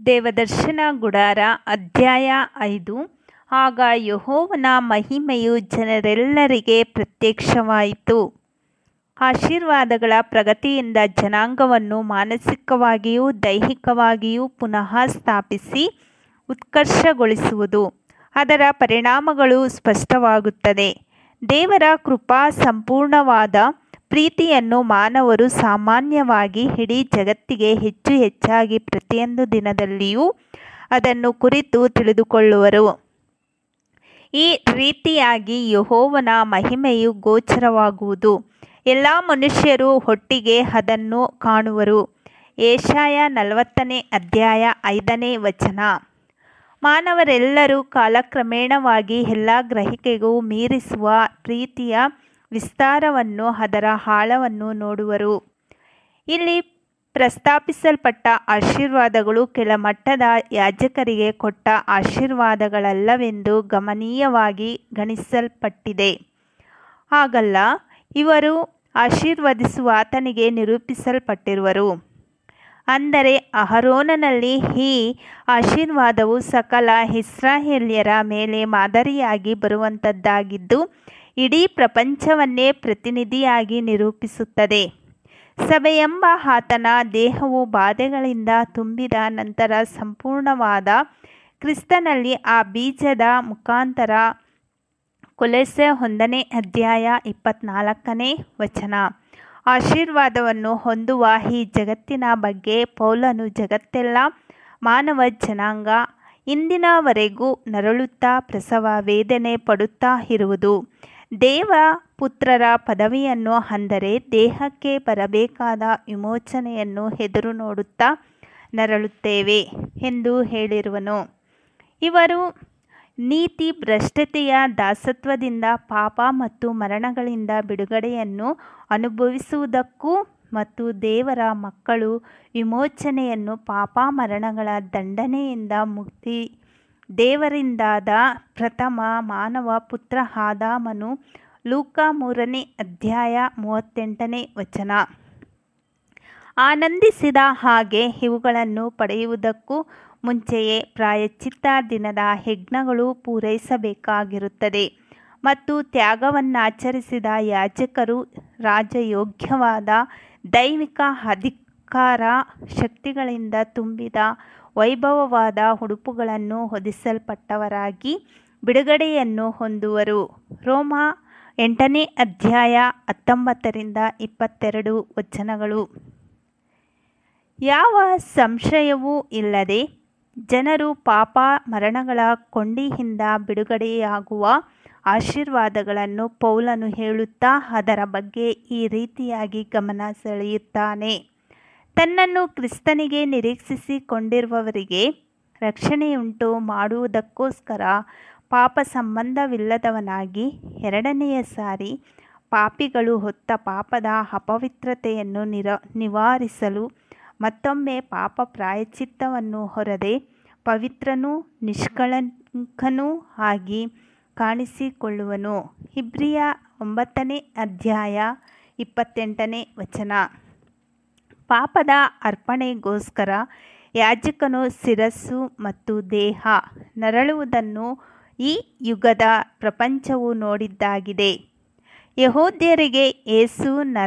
ದೇವದರ್ಶನ ಗುಡಾರ ಅಧ್ಯಾಯ ಐದು ಆಗ ಯೆಹೋವನ ಮಹಿಮೆಯು ಜನರೆಲ್ಲರಿಗೆ ಪ್ರತ್ಯಕ್ಷವಾಯಿತು ಆಶೀರ್ವಾದಗಳ ಪ್ರಗತಿಯಿಂದ ಜನಾಂಗವನ್ನು ಮಾನಸಿಕವಾಗಿಯೂ ದೈಹಿಕವಾಗಿಯೂ ಪುನಃ ಸ್ಥಾಪಿಸಿ ಉತ್ಕರ್ಷಗೊಳಿಸುವುದು ಅದರ ಪರಿಣಾಮಗಳು ಸ್ಪಷ್ಟವಾಗುತ್ತದೆ ದೇವರ ಕೃಪಾ ಸಂಪೂರ್ಣವಾದ ಪ್ರೀತಿಯನ್ನು ಮಾನವರು ಸಾಮಾನ್ಯವಾಗಿ ಇಡೀ ಜಗತ್ತಿಗೆ ಹೆಚ್ಚು ಹೆಚ್ಚಾಗಿ ಪ್ರತಿಯೊಂದು ದಿನದಲ್ಲಿಯೂ ಅದನ್ನು ಕುರಿತು ತಿಳಿದುಕೊಳ್ಳುವರು ಈ ರೀತಿಯಾಗಿ ಯೆಹೋವನ ಮಹಿಮೆಯು ಗೋಚರವಾಗುವುದು ಎಲ್ಲ ಮನುಷ್ಯರು ಒಟ್ಟಿಗೆ ಅದನ್ನು ಕಾಣುವರು ಏಷಾಯ ನಲವತ್ತನೇ ಅಧ್ಯಾಯ ಐದನೇ ವಚನ ಮಾನವರೆಲ್ಲರೂ ಕಾಲಕ್ರಮೇಣವಾಗಿ ಎಲ್ಲ ಗ್ರಹಿಕೆಗೂ ಮೀರಿಸುವ ಪ್ರೀತಿಯ ವಿಸ್ತಾರವನ್ನು ಅದರ ಆಳವನ್ನು ನೋಡುವರು ಇಲ್ಲಿ ಪ್ರಸ್ತಾಪಿಸಲ್ಪಟ್ಟ ಆಶೀರ್ವಾದಗಳು ಕೆಳಮಟ್ಟದ ಯಾಜಕರಿಗೆ ಕೊಟ್ಟ ಆಶೀರ್ವಾದಗಳಲ್ಲವೆಂದು ಗಮನೀಯವಾಗಿ ಗಣಿಸಲ್ಪಟ್ಟಿದೆ ಹಾಗಲ್ಲ ಇವರು ಆಶೀರ್ವದಿಸುವ ಆತನಿಗೆ ನಿರೂಪಿಸಲ್ಪಟ್ಟಿರುವರು ಅಂದರೆ ಅಹರೋನನಲ್ಲಿ ಈ ಆಶೀರ್ವಾದವು ಸಕಲ ಇಸ್ರಾಯೇಲ್ಯರ ಮೇಲೆ ಮಾದರಿಯಾಗಿ ಬರುವಂಥದ್ದಾಗಿದ್ದು ಇಡೀ ಪ್ರಪಂಚವನ್ನೇ ಪ್ರತಿನಿಧಿಯಾಗಿ ನಿರೂಪಿಸುತ್ತದೆ ಸಭೆಯೆಂಬ ಆತನ ದೇಹವು ಬಾಧೆಗಳಿಂದ ತುಂಬಿದ ನಂತರ ಸಂಪೂರ್ಣವಾದ ಕ್ರಿಸ್ತನಲ್ಲಿ ಆ ಬೀಜದ ಮುಖಾಂತರ ಕೊಲೆಸೆ ಒಂದನೇ ಅಧ್ಯಾಯ ಇಪ್ಪತ್ನಾಲ್ಕನೇ ವಚನ ಆಶೀರ್ವಾದವನ್ನು ಹೊಂದುವ ಈ ಜಗತ್ತಿನ ಬಗ್ಗೆ ಪೌಲನು ಜಗತ್ತೆಲ್ಲ ಮಾನವ ಜನಾಂಗ ಇಂದಿನವರೆಗೂ ನರಳುತ್ತಾ ಪ್ರಸವ ವೇದನೆ ಪಡುತ್ತಾ ಇರುವುದು ದೇವ ಪುತ್ರರ ಪದವಿಯನ್ನು ಅಂದರೆ ದೇಹಕ್ಕೆ ಬರಬೇಕಾದ ವಿಮೋಚನೆಯನ್ನು ಎದುರು ನೋಡುತ್ತಾ ನರಳುತ್ತೇವೆ ಎಂದು ಹೇಳಿರುವನು ಇವರು ನೀತಿ ಭ್ರಷ್ಟತೆಯ ದಾಸತ್ವದಿಂದ ಪಾಪ ಮತ್ತು ಮರಣಗಳಿಂದ ಬಿಡುಗಡೆಯನ್ನು ಅನುಭವಿಸುವುದಕ್ಕೂ ಮತ್ತು ದೇವರ ಮಕ್ಕಳು ವಿಮೋಚನೆಯನ್ನು ಪಾಪ ಮರಣಗಳ ದಂಡನೆಯಿಂದ ಮುಕ್ತಿ ದೇವರಿಂದಾದ ಪ್ರಥಮ ಮಾನವ ಪುತ್ರ ಆದಾಮನು ಲೂಕ ಮೂರನೇ ಅಧ್ಯಾಯ ಮೂವತ್ತೆಂಟನೇ ವಚನ ಆನಂದಿಸಿದ ಹಾಗೆ ಇವುಗಳನ್ನು ಪಡೆಯುವುದಕ್ಕೂ ಮುಂಚೆಯೇ ಪ್ರಾಯಶ್ಚಿತ್ತ ದಿನದ ಯಜ್ಞಗಳು ಪೂರೈಸಬೇಕಾಗಿರುತ್ತದೆ ಮತ್ತು ತ್ಯಾಗವನ್ನಾಚರಿಸಿದ ಯಾಜಕರು ರಾಜಯೋಗ್ಯವಾದ ದೈವಿಕ ಅಧಿಕಾರ ಶಕ್ತಿಗಳಿಂದ ತುಂಬಿದ ವೈಭವವಾದ ಉಡುಪುಗಳನ್ನು ಹೊದಿಸಲ್ಪಟ್ಟವರಾಗಿ ಬಿಡುಗಡೆಯನ್ನು ಹೊಂದುವರು ರೋಮ ಎಂಟನೇ ಅಧ್ಯಾಯ ಹತ್ತೊಂಬತ್ತರಿಂದ ಇಪ್ಪತ್ತೆರಡು ವಚನಗಳು ಯಾವ ಸಂಶಯವೂ ಇಲ್ಲದೆ ಜನರು ಪಾಪ ಮರಣಗಳ ಕೊಂಡಿಯಿಂದ ಬಿಡುಗಡೆಯಾಗುವ ಆಶೀರ್ವಾದಗಳನ್ನು ಪೌಲನು ಹೇಳುತ್ತಾ ಅದರ ಬಗ್ಗೆ ಈ ರೀತಿಯಾಗಿ ಗಮನ ಸೆಳೆಯುತ್ತಾನೆ ತನ್ನನ್ನು ಕ್ರಿಸ್ತನಿಗೆ ನಿರೀಕ್ಷಿಸಿಕೊಂಡಿರುವವರಿಗೆ ರಕ್ಷಣೆಯುಂಟು ಮಾಡುವುದಕ್ಕೋಸ್ಕರ ಪಾಪ ಸಂಬಂಧವಿಲ್ಲದವನಾಗಿ ಎರಡನೆಯ ಸಾರಿ ಪಾಪಿಗಳು ಹೊತ್ತ ಪಾಪದ ಅಪವಿತ್ರತೆಯನ್ನು ನಿರ ನಿವಾರಿಸಲು ಮತ್ತೊಮ್ಮೆ ಪಾಪ ಪ್ರಾಯಚಿತ್ತವನ್ನು ಹೊರದೆ ಪವಿತ್ರನೂ ನಿಷ್ಕಳಂಕನೂ ಆಗಿ ಕಾಣಿಸಿಕೊಳ್ಳುವನು ಇಬ್ರಿಯ ಒಂಬತ್ತನೇ ಅಧ್ಯಾಯ ಇಪ್ಪತ್ತೆಂಟನೇ ವಚನ ಪಾಪದ ಅರ್ಪಣೆಗೋಸ್ಕರ ಯಾಜಕನು ಶಿರಸ್ಸು ಮತ್ತು ದೇಹ ನರಳುವುದನ್ನು ಈ ಯುಗದ ಪ್ರಪಂಚವು ನೋಡಿದ್ದಾಗಿದೆ ಯಹೋದ್ಯರಿಗೆ ಏಸು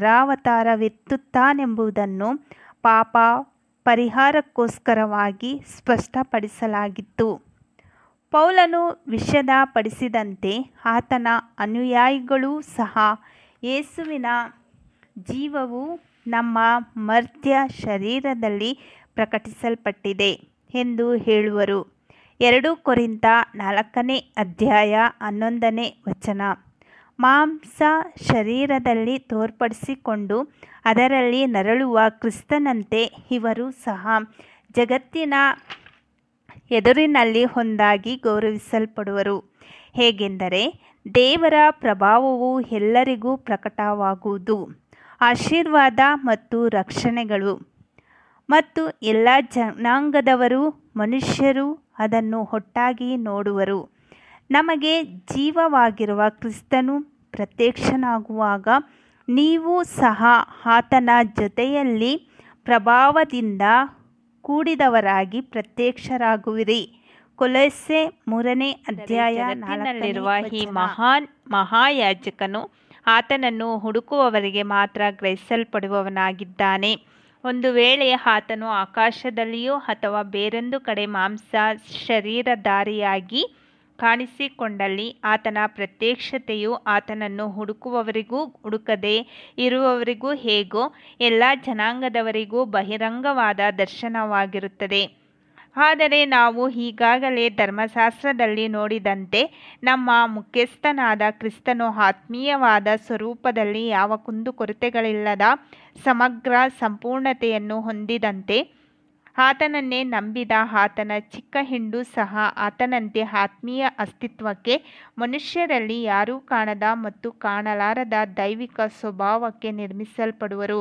ನರಾವತಾರವೆತ್ತುತ್ತಾನೆಂಬುದನ್ನು ಪಾಪ ಪರಿಹಾರಕ್ಕೋಸ್ಕರವಾಗಿ ಸ್ಪಷ್ಟಪಡಿಸಲಾಗಿತ್ತು ಪೌಲನು ವಿಷದಪಡಿಸಿದಂತೆ ಆತನ ಅನುಯಾಯಿಗಳೂ ಸಹ ಯೇಸುವಿನ ಜೀವವು ನಮ್ಮ ಮರ್ತ್ಯ ಶರೀರದಲ್ಲಿ ಪ್ರಕಟಿಸಲ್ಪಟ್ಟಿದೆ ಎಂದು ಹೇಳುವರು ಎರಡು ಕೊರಿಂತ ನಾಲ್ಕನೇ ಅಧ್ಯಾಯ ಹನ್ನೊಂದನೇ ವಚನ ಮಾಂಸ ಶರೀರದಲ್ಲಿ ತೋರ್ಪಡಿಸಿಕೊಂಡು ಅದರಲ್ಲಿ ನರಳುವ ಕ್ರಿಸ್ತನಂತೆ ಇವರು ಸಹ ಜಗತ್ತಿನ ಎದುರಿನಲ್ಲಿ ಒಂದಾಗಿ ಗೌರವಿಸಲ್ಪಡುವರು ಹೇಗೆಂದರೆ ದೇವರ ಪ್ರಭಾವವು ಎಲ್ಲರಿಗೂ ಪ್ರಕಟವಾಗುವುದು ಆಶೀರ್ವಾದ ಮತ್ತು ರಕ್ಷಣೆಗಳು ಮತ್ತು ಎಲ್ಲ ಜನಾಂಗದವರು ಮನುಷ್ಯರು ಅದನ್ನು ಒಟ್ಟಾಗಿ ನೋಡುವರು ನಮಗೆ ಜೀವವಾಗಿರುವ ಕ್ರಿಸ್ತನು ಪ್ರತ್ಯಕ್ಷನಾಗುವಾಗ ನೀವು ಸಹ ಆತನ ಜೊತೆಯಲ್ಲಿ ಪ್ರಭಾವದಿಂದ ಕೂಡಿದವರಾಗಿ ಪ್ರತ್ಯಕ್ಷರಾಗುವಿರಿ ಕೊಲೊಸ್ಸೆ ಮೂರನೇ ಅಧ್ಯಾಯ ಜಗತ್ತಿನಲ್ಲಿರುವ ನಾಲ್ಕನೇ ಈ ವಚನ. ಮಹಾನ್ ಮಹಾಯಾಜಕನು ಆತನನ್ನು ಹುಡುಕುವವರಿಗೆ ಮಾತ್ರ ಗ್ರಹಿಸಲ್ಪಡುವವನಾಗಿದ್ದಾನೆ ಒಂದು ವೇಳೆ ಆತನು ಆಕಾಶದಲ್ಲಿಯೋ ಅಥವಾ ಬೇರೊಂದು ಕಡೆ ಮಾಂಸ ಶರೀರಧಾರಿಯಾಗಿ ಕಾಣಿಸಿಕೊಂಡಲ್ಲಿ ಆತನ ಪ್ರತ್ಯಕ್ಷತೆಯು ಆತನನ್ನು ಹುಡುಕುವವರಿಗೂ ಹುಡುಕದೆ ಇರುವವರಿಗೂ ಹೇಗೋ ಎಲ್ಲ ಜನಾಂಗದವರಿಗೂ ಬಹಿರಂಗವಾದ ದರ್ಶನವಾಗಿರುತ್ತದೆ ಆದರೆ ನಾವು ಈಗಾಗಲೇ ಧರ್ಮಶಾಸ್ತ್ರದಲ್ಲಿ ನೋಡಿದಂತೆ ನಮ್ಮ ಮುಖ್ಯಸ್ಥನಾದ ಕ್ರಿಸ್ತನು ಆತ್ಮೀಯವಾದ ಸ್ವರೂಪದಲ್ಲಿ ಯಾವ ಕುಂದುಕೊರತೆಗಳಿಲ್ಲದ ಸಮಗ್ರ ಸಂಪೂರ್ಣತೆಯನ್ನು ಹೊಂದಿದಂತೆ ಆತನನ್ನೇ ನಂಬಿದ ಆತನ ಚಿಕ್ಕ ಹಿಂಡು ಸಹ ಆತನಂತೆ ಆತ್ಮೀಯ ಅಸ್ತಿತ್ವಕ್ಕೆ ಮನುಷ್ಯರಲ್ಲಿ ಯಾರೂ ಕಾಣದ ಮತ್ತು ಕಾಣಲಾರದ ದೈವಿಕ ಸ್ವಭಾವಕ್ಕೆ ನಿರ್ಮಿಸಲ್ಪಡುವರು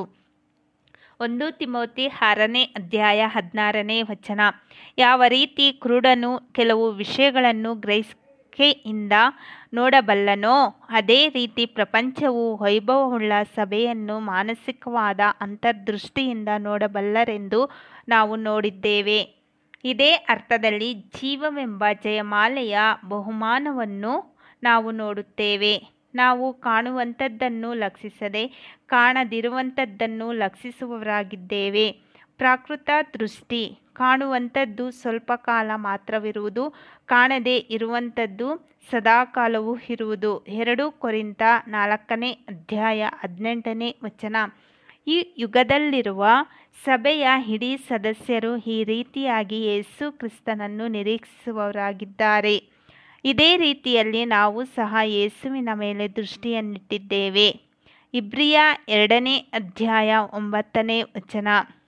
ಒಂದು ತಿಮೋತಿ ಆರನೇ ಅಧ್ಯಾಯ ಹದಿನಾರನೇ ವಚನ ಯಾವ ರೀತಿ ಕುರುಡನು ಕೆಲವು ವಿಷಯಗಳನ್ನು ಗ್ರಹಿಕೆಯಿಂದ ನೋಡಬಲ್ಲನೋ ಅದೇ ರೀತಿ ಪ್ರಪಂಚವು ವೈಭವವುಳ್ಳ ಸಭೆಯನ್ನು ಮಾನಸಿಕವಾದ ಅಂತರ್ದೃಷ್ಟಿಯಿಂದ ನೋಡಬಲ್ಲರೆಂದು ನಾವು ನೋಡಿದ್ದೇವೆ ಇದೇ ಅರ್ಥದಲ್ಲಿ ಜೀವವೆಂಬ ಜಯಮಾಲೆಯ ಬಹುಮಾನವನ್ನು ನಾವು ನೋಡುತ್ತೇವೆ ನಾವು ಕಾಣುವಂಥದ್ದನ್ನು ಲಕ್ಷಿಸದೆ ಕಾಣದಿರುವಂಥದ್ದನ್ನು ಲಕ್ಷಿಸುವವರಾಗಿದ್ದೇವೆ ಪ್ರಾಕೃತ ದೃಷ್ಟಿ ಕಾಣುವಂಥದ್ದು ಸ್ವಲ್ಪ ಕಾಲ ಮಾತ್ರವಿರುವುದು ಕಾಣದೇ ಇರುವಂಥದ್ದು ಸದಾಕಾಲವೂ ಇರುವುದು ಎರಡು ಕೊರಿಂತ ನಾಲ್ಕನೇ ಅಧ್ಯಾಯ ಹದಿನೆಂಟನೇ ವಚನ ಈ ಯುಗದಲ್ಲಿರುವ ಸಭೆಯ ಇಡೀ ಸದಸ್ಯರು ಈ ರೀತಿಯಾಗಿ ಯೇಸು ಕ್ರಿಸ್ತನನ್ನು ನಿರೀಕ್ಷಿಸುವವರಾಗಿದ್ದಾರೆ ಇದೇ ರೀತಿಯಲ್ಲಿ ನಾವು ಸಹ ಯೇಸುವಿನ ಮೇಲೆ ದೃಷ್ಟಿಯನ್ನಿಟ್ಟಿದ್ದೇವೆ ಇಬ್ರಿಯ ಎರಡನೇ ಅಧ್ಯಾಯ ಒಂಬತ್ತನೇ ವಚನ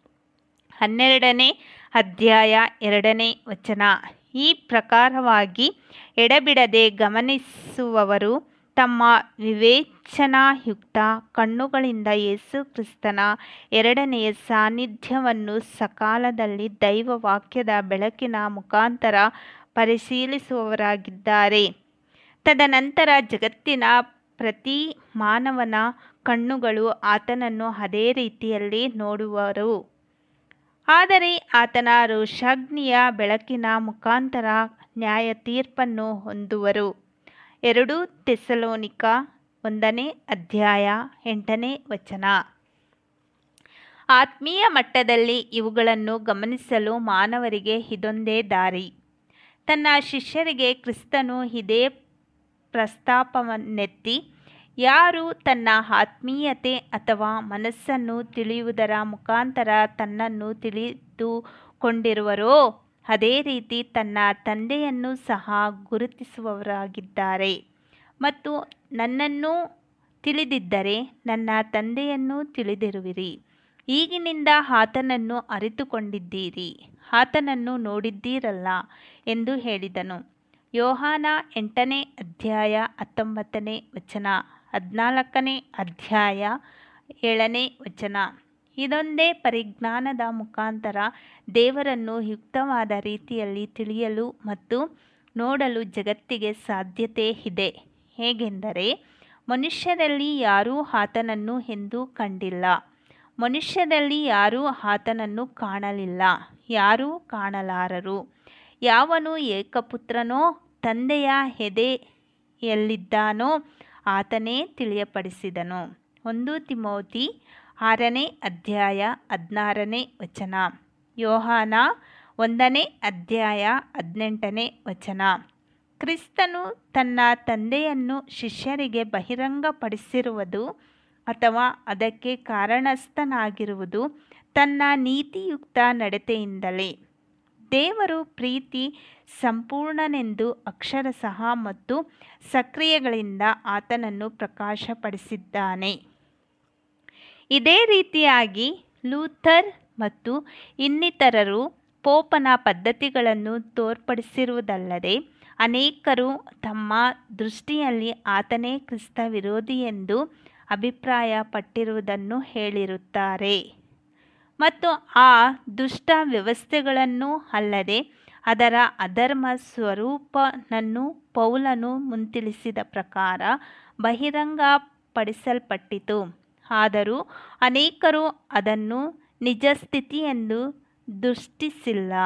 ಹನ್ನೆರಡನೇ ಅಧ್ಯಾಯ ಎರಡನೇ ವಚನ ಈ ಪ್ರಕಾರವಾಗಿ ಎಡಬಿಡದೆ ಗಮನಿಸುವವರು ತಮ್ಮ ವಿವೇಚನಾಯುಕ್ತ ಕಣ್ಣುಗಳಿಂದ ಯೇಸು ಕ್ರಿಸ್ತನ ಎರಡನೆಯ ಸಾನ್ನಿಧ್ಯವನ್ನು ಸಕಾಲದಲ್ಲಿ ದೈವ ವಾಕ್ಯದ ಬೆಳಕಿನ ಮುಖಾಂತರ ಪರಿಶೀಲಿಸುವವರಾಗಿದ್ದಾರೆ ತದನಂತರ ಜಗತ್ತಿನ ಪ್ರತಿ ಮಾನವನ ಕಣ್ಣುಗಳು ಆತನನ್ನು ಅದೇ ರೀತಿಯಲ್ಲಿ ನೋಡುವರು ಆದರೆ ಆತನ ರೋಷಾಗ್ನಿಯ ಬೆಳಕಿನ ಮುಖಾಂತರ ನ್ಯಾಯ ತೀರ್ಪನ್ನು ಹೊಂದುವರು ಎರಡು ತೆಸಲೋನಿಕ ಒಂದನೇ ಅಧ್ಯಾಯ ಎಂಟನೇ ವಚನ ಆತ್ಮೀಯ ಮಟ್ಟದಲ್ಲಿ ಇವುಗಳನ್ನು ಗಮನಿಸಲು ಮಾನವರಿಗೆ ಇದೊಂದೇ ದಾರಿ ತನ್ನ ಶಿಷ್ಯರಿಗೆ ಕ್ರಿಸ್ತನು ಇದೇ ಪ್ರಸ್ತಾಪವನ್ನೆತ್ತಿ ಯಾರು ತನ್ನ ಆತ್ಮೀಯತೆ ಅಥವಾ ಮನಸ್ಸನ್ನು ತಿಳಿಯುವುದರ ಮುಖಾಂತರ ತನ್ನನ್ನು ತಿಳಿದುಕೊಂಡಿರುವರೋ ಅದೇ ರೀತಿ ತನ್ನ ತಂದೆಯನ್ನು ಸಹ ಗುರುತಿಸುವವರಾಗಿದ್ದಾರೆ ಮತ್ತು ನನ್ನನ್ನು ತಿಳಿದಿದ್ದರೆ ನನ್ನ ತಂದೆಯನ್ನು ತಿಳಿದಿರುವಿರಿ ಈಗಿನಿಂದ ಆತನನ್ನು ಅರಿತುಕೊಂಡಿದ್ದೀರಿ ಆತನನ್ನು ನೋಡಿದ್ದೀರಲ್ಲ ಎಂದು ಹೇಳಿದನು ಯೋಹಾನ ಎಂಟನೇ ಅಧ್ಯಾಯ ಹತ್ತೊಂಬತ್ತನೇ ವಚನ ಹದಿನಾಲ್ಕನೇ ಅಧ್ಯಾಯ ಏಳನೇ ವಚನ ಇದೊಂದೇ ಪರಿಜ್ಞಾನದ ಮುಖಾಂತರ ದೇವರನ್ನು ಯುಕ್ತವಾದ ರೀತಿಯಲ್ಲಿ ತಿಳಿಯಲು ಮತ್ತು ನೋಡಲು ಜಗತ್ತಿಗೆ ಸಾಧ್ಯತೆ ಇದೆ ಹೇಗೆಂದರೆ ಮನುಷ್ಯರಲ್ಲಿ ಯಾರೂ ಆತನನ್ನು ಎಂದೂ ಕಂಡಿಲ್ಲ ಮನುಷ್ಯರಲ್ಲಿ ಯಾರೂ ಆತನನ್ನು ಕಾಣಲಿಲ್ಲ ಯಾರೂ ಕಾಣಲಾರರು ಯಾವನು ಏಕಪುತ್ರನೋ ತಂದೆಯ ಎದೆಯಲ್ಲಿದ್ದಾನೋ ಆತನೇ ತಿಳಿಯಪಡಿಸಿದನು ಒಂದು ತಿಮೋತಿ ಆರನೇ ಅಧ್ಯಾಯ ಹದಿನಾರನೇ ವಚನ ಯೋಹಾನ ಒಂದನೇ ಅಧ್ಯಾಯ ಹದಿನೆಂಟನೇ ವಚನ ಕ್ರಿಸ್ತನು ತನ್ನ ತಂದೆಯನ್ನು ಶಿಷ್ಯರಿಗೆ ಬಹಿರಂಗಪಡಿಸಿರುವುದು ಅಥವಾ ಅದಕ್ಕೆ ಕಾರಣಸ್ಥನಾಗಿರುವುದು ತನ್ನ ನೀತಿಯುಕ್ತ ನಡತೆಯಿಂದಲೇ ದೇವರು ಪ್ರೀತಿ ಸಂಪೂರ್ಣನೆಂದು ಅಕ್ಷರಶಃ ಮತ್ತು ಸಕ್ರಿಯೆಗಳಿಂದ ಆತನನ್ನು ಪ್ರಕಾಶಪಡಿಸಿದ್ದಾನೆ ಇದೇ ರೀತಿಯಾಗಿ ಲೂಥರ್ ಮತ್ತು ಇನ್ನಿತರರು ಪೋಪನ ಪದ್ಧತಿಗಳನ್ನು ತೋರ್ಪಡಿಸಿರುವುದಲ್ಲದೆ ಅನೇಕರು ತಮ್ಮ ದೃಷ್ಟಿಯಲ್ಲಿ ಆತನೇ ಕ್ರಿಸ್ತ ವಿರೋಧಿಯೆಂದು ಅಭಿಪ್ರಾಯಪಟ್ಟಿರುವುದನ್ನು ಹೇಳಿರುತ್ತಾರೆ ಮತ್ತು ಆ ದುಷ್ಟ ವ್ಯವಸ್ಥೆಗಳನ್ನು ಅಲ್ಲದೆ ಅದರ ಅಧರ್ಮ ಸ್ವರೂಪನನ್ನು ಪೌಲನು ಮುಂತಿಳಿಸಿದ ಪ್ರಕಾರ ಬಹಿರಂಗಪಡಿಸಲ್ಪಟ್ಟಿತು ಆದರೂ ಅನೇಕರು ಅದನ್ನು ನಿಜ ಸ್ಥಿತಿಯೆಂದು ದೃಷ್ಟಿಸಿಲ್ಲ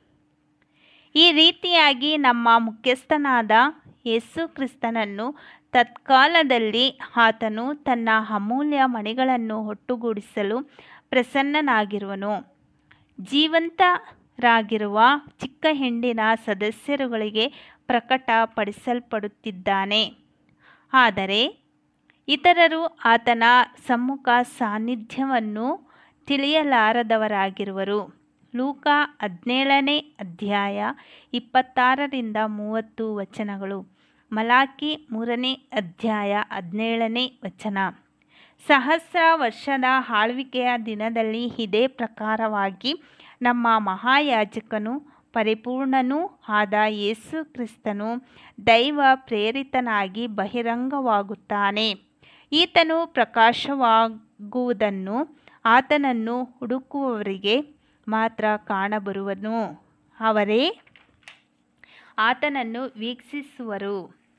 ಈ ರೀತಿಯಾಗಿ ನಮ್ಮ ಮುಖ್ಯಸ್ಥನಾದ ಯೇಸು ಕ್ರಿಸ್ತನನ್ನು ತತ್ಕಾಲದಲ್ಲಿ ಆತನು ತನ್ನ ಅಮೂಲ್ಯ ಮಣಿಗಳನ್ನು ಒಟ್ಟುಗೂಡಿಸಲು ಪ್ರಸನ್ನನಾಗಿರುವನು ಜೀವಂತರಾಗಿರುವ ಚಿಕ್ಕ ಹಿಂಡಿನ ಸದಸ್ಯರುಗಳಿಗೆ ಪ್ರಕಟಪಡಿಸಲ್ಪಡುತ್ತಿದ್ದಾನೆ ಆದರೆ ಇತರರು ಆತನ ಸಮ್ಮುಖ ಸಾನ್ನಿಧ್ಯವನ್ನು ತಿಳಿಯಲಾರದವರಾಗಿರುವರು ಲೂಕ ಹದಿನೇಳನೇ ಅಧ್ಯಾಯ ಇಪ್ಪತ್ತಾರರಿಂದ ಮೂವತ್ತು ವಚನಗಳು ಮಲಾಕಿ ಮೂರನೇ ಅಧ್ಯಾಯ ಹದಿನೇಳನೇ ವಚನ ಸಹಸ್ರ ವರ್ಷದ ಆಳ್ವಿಕೆಯ ದಿನದಲ್ಲಿ ಇದೇ ಪ್ರಕಾರವಾಗಿ ನಮ್ಮ ಮಹಾಯಾಜಕನು ಪರಿಪೂರ್ಣನೂ ಆದ ಯೇಸು ಕ್ರಿಸ್ತನು ದೈವ ಪ್ರೇರಿತನಾಗಿ ಬಹಿರಂಗವಾಗುತ್ತಾನೆ ಈತನು ಪ್ರಕಾಶವಾಗುವುದನ್ನು ಆತನನ್ನು ಹುಡುಕುವವರಿಗೆ ಮಾತ್ರ ಕಾಣಬರುವನು ಅವರೇ ಆತನನ್ನು ವೀಕ್ಷಿಸುವರು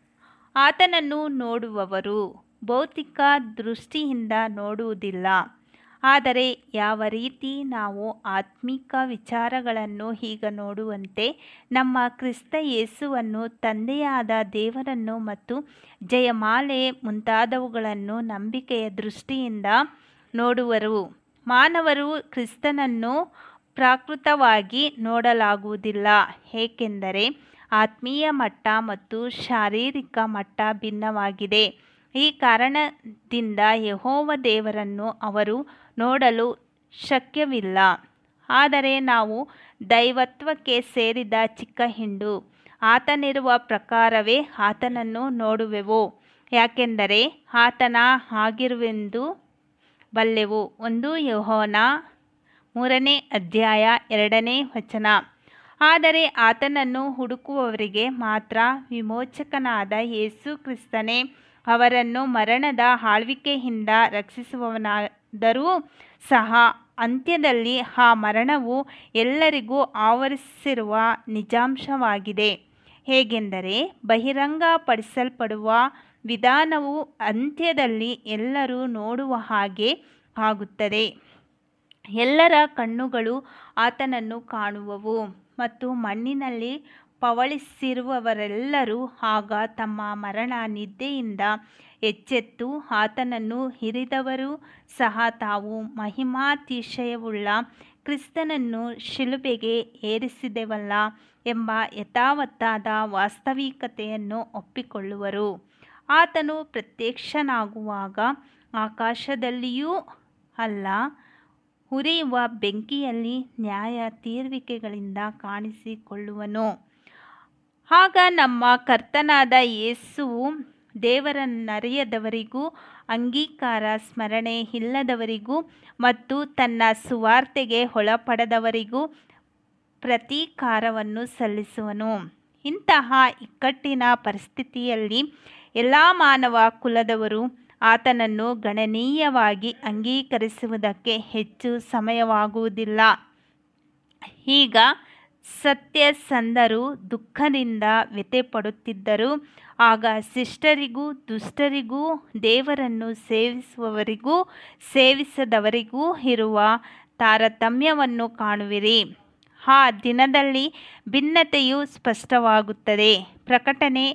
ಆತನನ್ನು ನೋಡುವವರು ಭೌತಿಕ ದೃಷ್ಟಿಯಿಂದ ನೋಡುವುದಿಲ್ಲ ಆದರೆ ಯಾವ ರೀತಿ ನಾವು ಆತ್ಮಿಕ ವಿಚಾರಗಳನ್ನು ಈಗ ನೋಡುವಂತೆ ನಮ್ಮ ಕ್ರಿಸ್ತ ಯೇಸುವನ್ನು ತಂದೆಯಾದ ದೇವರನ್ನು ಮತ್ತು ಜಯಮಾಲೆ ಮುಂತಾದವುಗಳನ್ನು ನಂಬಿಕೆಯ ದೃಷ್ಟಿಯಿಂದ ನೋಡುವರು ಮಾನವರು ಕ್ರಿಸ್ತನನ್ನು ಪ್ರಾಕೃತವಾಗಿ ನೋಡಲಾಗುವುದಿಲ್ಲ ಏಕೆಂದರೆ ಆತ್ಮೀಯ ಮಟ್ಟ ಮತ್ತು ಶಾರೀರಿಕ ಮಟ್ಟ ಭಿನ್ನವಾಗಿದೆ ಈ ಕಾರಣದಿಂದ ಯಹೋವ ದೇವರನ್ನು ಅವರು ನೋಡಲು ಶಕ್ಯವಿಲ್ಲ ಆದರೆ ನಾವು ದೈವತ್ವಕ್ಕೆ ಸೇರಿದ ಚಿಕ್ಕ ಹಿಂಡು ಆತನಿರುವ ಪ್ರಕಾರವೇ ಆತನನ್ನು ನೋಡುವೆವು ಯಾಕೆಂದರೆ ಆತನ ಆಗಿರುವೆಂದು ಬಲ್ಲೆವು ಒಂದು ಯಹೋನ ಮೂರನೇ ಅಧ್ಯಾಯ ಎರಡನೇ ವಚನ ಆದರೆ ಆತನನ್ನು ಹುಡುಕುವವರಿಗೆ ಮಾತ್ರ ವಿಮೋಚಕನಾದ ಯೇಸು ಕ್ರಿಸ್ತನೇ ಅವರನ್ನು ಮರಣದ ಆಳ್ವಿಕೆಯಿಂದ ರಕ್ಷಿಸುವವನಾದರೂ ಸಹ ಅಂತ್ಯದಲ್ಲಿ ಆ ಮರಣವು ಎಲ್ಲರಿಗೂ ಆವರಿಸಿರುವ ನಿಜಾಂಶವಾಗಿದೆ ಹೇಗೆಂದರೆ ಬಹಿರಂಗಪಡಿಸಲ್ಪಡುವ ವಿಧಾನವು ಅಂತ್ಯದಲ್ಲಿ ಎಲ್ಲರೂ ನೋಡುವ ಹಾಗೆ ಆಗುತ್ತದೆ ಎಲ್ಲರ ಕಣ್ಣುಗಳು ಆತನನ್ನು ಕಾಣುವವು ಮತ್ತು ಮಣ್ಣಿನಲ್ಲಿ ಪವಳಿಸಿರುವವರೆಲ್ಲರೂ ಆಗ ತಮ್ಮ ಮರಣ ನಿದ್ದೆಯಿಂದ ಎಚ್ಚೆತ್ತು ಆತನನ್ನು ಹಿರಿದವರು ಸಹ ತಾವು ಮಹಿಮಾತಿಶಯವುಳ್ಳ ಕ್ರಿಸ್ತನನ್ನು ಶಿಲುಬೆಗೆ ಏರಿಸಿದೆವಲ್ಲ ಎಂಬ ಯಥಾವತ್ತಾದ ವಾಸ್ತವಿಕತೆಯನ್ನು ಒಪ್ಪಿಕೊಳ್ಳುವರು ಆತನು ಪ್ರತ್ಯಕ್ಷನಾಗುವಾಗ ಆಕಾಶದಲ್ಲಿಯೂ ಅಲ್ಲ ಉರಿಯುವ ಬೆಂಕಿಯಲ್ಲಿ ನ್ಯಾಯ ತೀರ್ವಿಕೆಗಳಿಂದ ಕಾಣಿಸಿಕೊಳ್ಳುವನು ಆಗ ನಮ್ಮ ಕರ್ತನಾದ ಯೇಸುವು ದೇವರನ್ನರಿಯದವರಿಗೂ ಅಂಗೀಕಾರ ಸ್ಮರಣೆ ಇಲ್ಲದವರಿಗೂ ಮತ್ತು ತನ್ನ ಸುವಾರ್ತೆಗೆ ಒಳಪಡದವರಿಗೂ ಪ್ರತೀಕಾರವನ್ನು ಸಲ್ಲಿಸುವನು ಇಂತಹ ಇಕ್ಕಟ್ಟಿನ ಪರಿಸ್ಥಿತಿಯಲ್ಲಿ ಎಲ್ಲ ಮಾನವ ಕುಲದವರು ಆತನನ್ನು ಗಣನೀಯವಾಗಿ ಅಂಗೀಕರಿಸುವುದಕ್ಕೆ ಹೆಚ್ಚು ಸಮಯವಾಗುವುದಿಲ್ಲ ಈಗ ಸತ್ಯಸಂಧರು ದುಃಖದಿಂದ ವ್ಯಥೆಪಡುತ್ತಿದ್ದರು ಆಗ ಶಿಷ್ಟರಿಗೂ ದುಷ್ಟರಿಗೂ ದೇವರನ್ನು ಸೇವಿಸುವವರಿಗೂ ಸೇವಿಸದವರಿಗೂ ಇರುವ ತಾರತಮ್ಯವನ್ನು ಕಾಣುವಿರಿ ಆ ದಿನದಲ್ಲಿ ಭಿನ್ನತೆಯು ಸ್ಪಷ್ಟವಾಗುತ್ತದೆ ಪ್ರಕಟಣೆ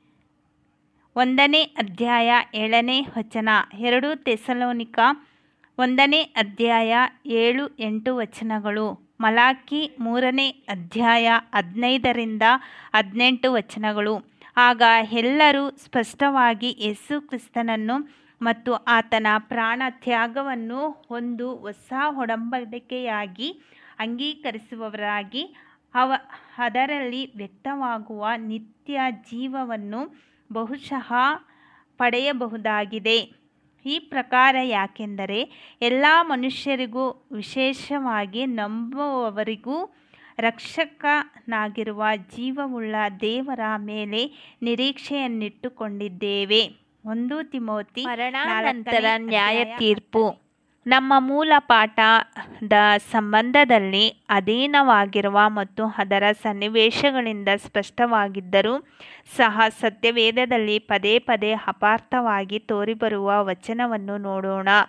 ಒಂದನೇ ಅಧ್ಯಾಯ ಏಳನೇ ವಚನ ಎರಡು ತೆಸಲೋನಿಕ ಒಂದನೇ ಅಧ್ಯಾಯ ಏಳು ಎಂಟು ವಚನಗಳು ಮಲಾಕಿ ಮೂರನೇ ಅಧ್ಯಾಯ ಹದಿನೈದರಿಂದ ಹದಿನೆಂಟು ವಚನಗಳು ಆಗ ಎಲ್ಲರೂ ಸ್ಪಷ್ಟವಾಗಿ ಯೇಸು ಕ್ರಿಸ್ತನನ್ನು ಮತ್ತು ಆತನ ಪ್ರಾಣ ತ್ಯಾಗವನ್ನು ಒಂದು ಹೊಸ ಒಡಂಬಡಿಕೆಯಾಗಿ ಅಂಗೀಕರಿಸುವವರಾಗಿ ಅವ ಅದರಲ್ಲಿ ವ್ಯಕ್ತವಾಗುವ ನಿತ್ಯ ಜೀವವನ್ನು ಬಹುಶಃ ಪಡೆಯಬಹುದಾಗಿದೆ ಈ ಪ್ರಕಾರ ಯಾಕೆಂದರೆ ಎಲ್ಲ ಮನುಷ್ಯರಿಗೂ ವಿಶೇಷವಾಗಿ ನಂಬುವವರಿಗೂ ರಕ್ಷಕನಾಗಿರುವ ಜೀವವುಳ್ಳ ದೇವರ ಮೇಲೆ ನಿರೀಕ್ಷೆಯನ್ನಿಟ್ಟುಕೊಂಡಿದ್ದೇವೆ ಒಂದು ತಿಮೋತಿ ಮರಣಾನಂತರ ನಾಲ್ಕನೇ ನ್ಯಾಯ ಅಧ್ಯಾಯ ತೀರ್ಪು ನಮ್ಮ ಮೂಲ ಪಾಠದ ಸಂಬಂಧದಲ್ಲಿ ಅಧೀನವಾಗಿರುವ ಮತ್ತು ಅದರ ಸನ್ನಿವೇಶಗಳಿಂದ ಸ್ಪಷ್ಟವಾಗಿದ್ದರೂ ಸಹ ಸತ್ಯವೇದದಲ್ಲಿ ಪದೇ ಪದೇ ಅಪಾರ್ಥವಾಗಿ ತೋರಿಬರುವ ವಚನವನ್ನು ನೋಡೋಣ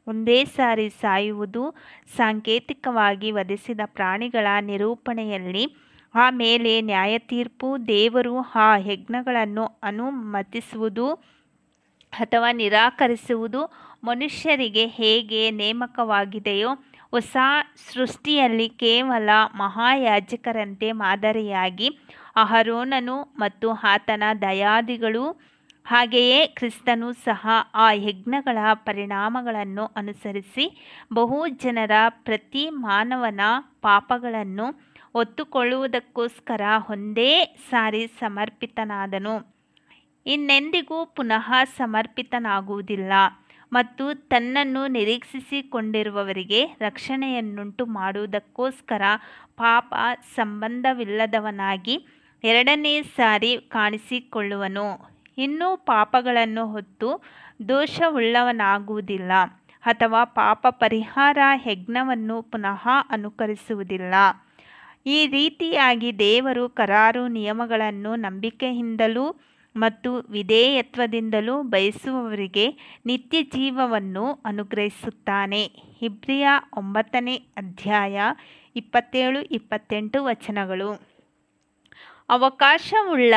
ಒಂದೇ ಸಾರಿ ಸಾಯುವುದು ಸಾಂಕೇತಿಕವಾಗಿ ವಧಿಸಿದ ಪ್ರಾಣಿಗಳ ನಿರೂಪಣೆಯಲ್ಲಿ ಆಮೇಲೆ ನ್ಯಾಯತೀರ್ಪು ದೇವರು ಆ ಯಜ್ಞಗಳನ್ನು ಅನುಮತಿಸುವುದು ಅಥವಾ ನಿರಾಕರಿಸುವುದು ಮನುಷ್ಯರಿಗೆ ಹೇಗೆ ನೇಮಕವಾಗಿದೆಯೋ ಹೊಸ ಸೃಷ್ಟಿಯಲ್ಲಿ ಕೇವಲ ಮಹಾಯಾಜಕರಂತೆ ಮಾದರಿಯಾಗಿ ಅಹರೋನನು ಮತ್ತು ಆತನ ದಯಾದಿಗಳು ಹಾಗೆಯೇ ಕ್ರಿಸ್ತನು ಸಹ ಆ ಯಜ್ಞಗಳ ಪರಿಣಾಮಗಳನ್ನು ಅನುಸರಿಸಿ ಬಹು ಜನರ ಪ್ರತಿ ಮಾನವನ ಪಾಪಗಳನ್ನು ಹೊತ್ತುಕೊಳ್ಳುವುದಕ್ಕೋಸ್ಕರ ಒಂದೇ ಸಾರಿ ಸಮರ್ಪಿತನಾದನು ಇನ್ನೆಂದಿಗೂ ಪುನಃ ಸಮರ್ಪಿತನಾಗುವುದಿಲ್ಲ ಮತ್ತು ತನ್ನನ್ನು ನಿರೀಕ್ಷಿಸಿಕೊಂಡಿರುವವರಿಗೆ ರಕ್ಷಣೆಯನ್ನುಂಟು ಮಾಡುವುದಕ್ಕೋಸ್ಕರ ಪಾಪ ಸಂಬಂಧವಿಲ್ಲದವನಾಗಿ ಎರಡನೇ ಸಾರಿ ಕಾಣಿಸಿಕೊಳ್ಳುವನು ಇನ್ನೂ ಪಾಪಗಳನ್ನು ಹೊತ್ತು ದೋಷವುಳ್ಳವನಾಗುವುದಿಲ್ಲ ಅಥವಾ ಪಾಪ ಪರಿಹಾರ ಯಜ್ಞವನ್ನು ಪುನಃ ಅನುಕರಿಸುವುದಿಲ್ಲ ಈ ರೀತಿಯಾಗಿ ದೇವರು ಕರಾರು ನಿಯಮಗಳನ್ನು ನಂಬಿಕೆಯಿಂದಲೂ ಮತ್ತು ವಿಧೇಯತ್ವದಿಂದಲೂ ಬಯಸುವವರಿಗೆ ನಿತ್ಯ ಜೀವವನ್ನು ಅನುಗ್ರಹಿಸುತ್ತಾನೆ ಇಬ್ರಿಯ ಒಂಬತ್ತನೇ ಅಧ್ಯಾಯ ಇಪ್ಪತ್ತೇಳು ಇಪ್ಪತ್ತೆಂಟು ವಚನಗಳು ಅವಕಾಶವುಳ್ಳ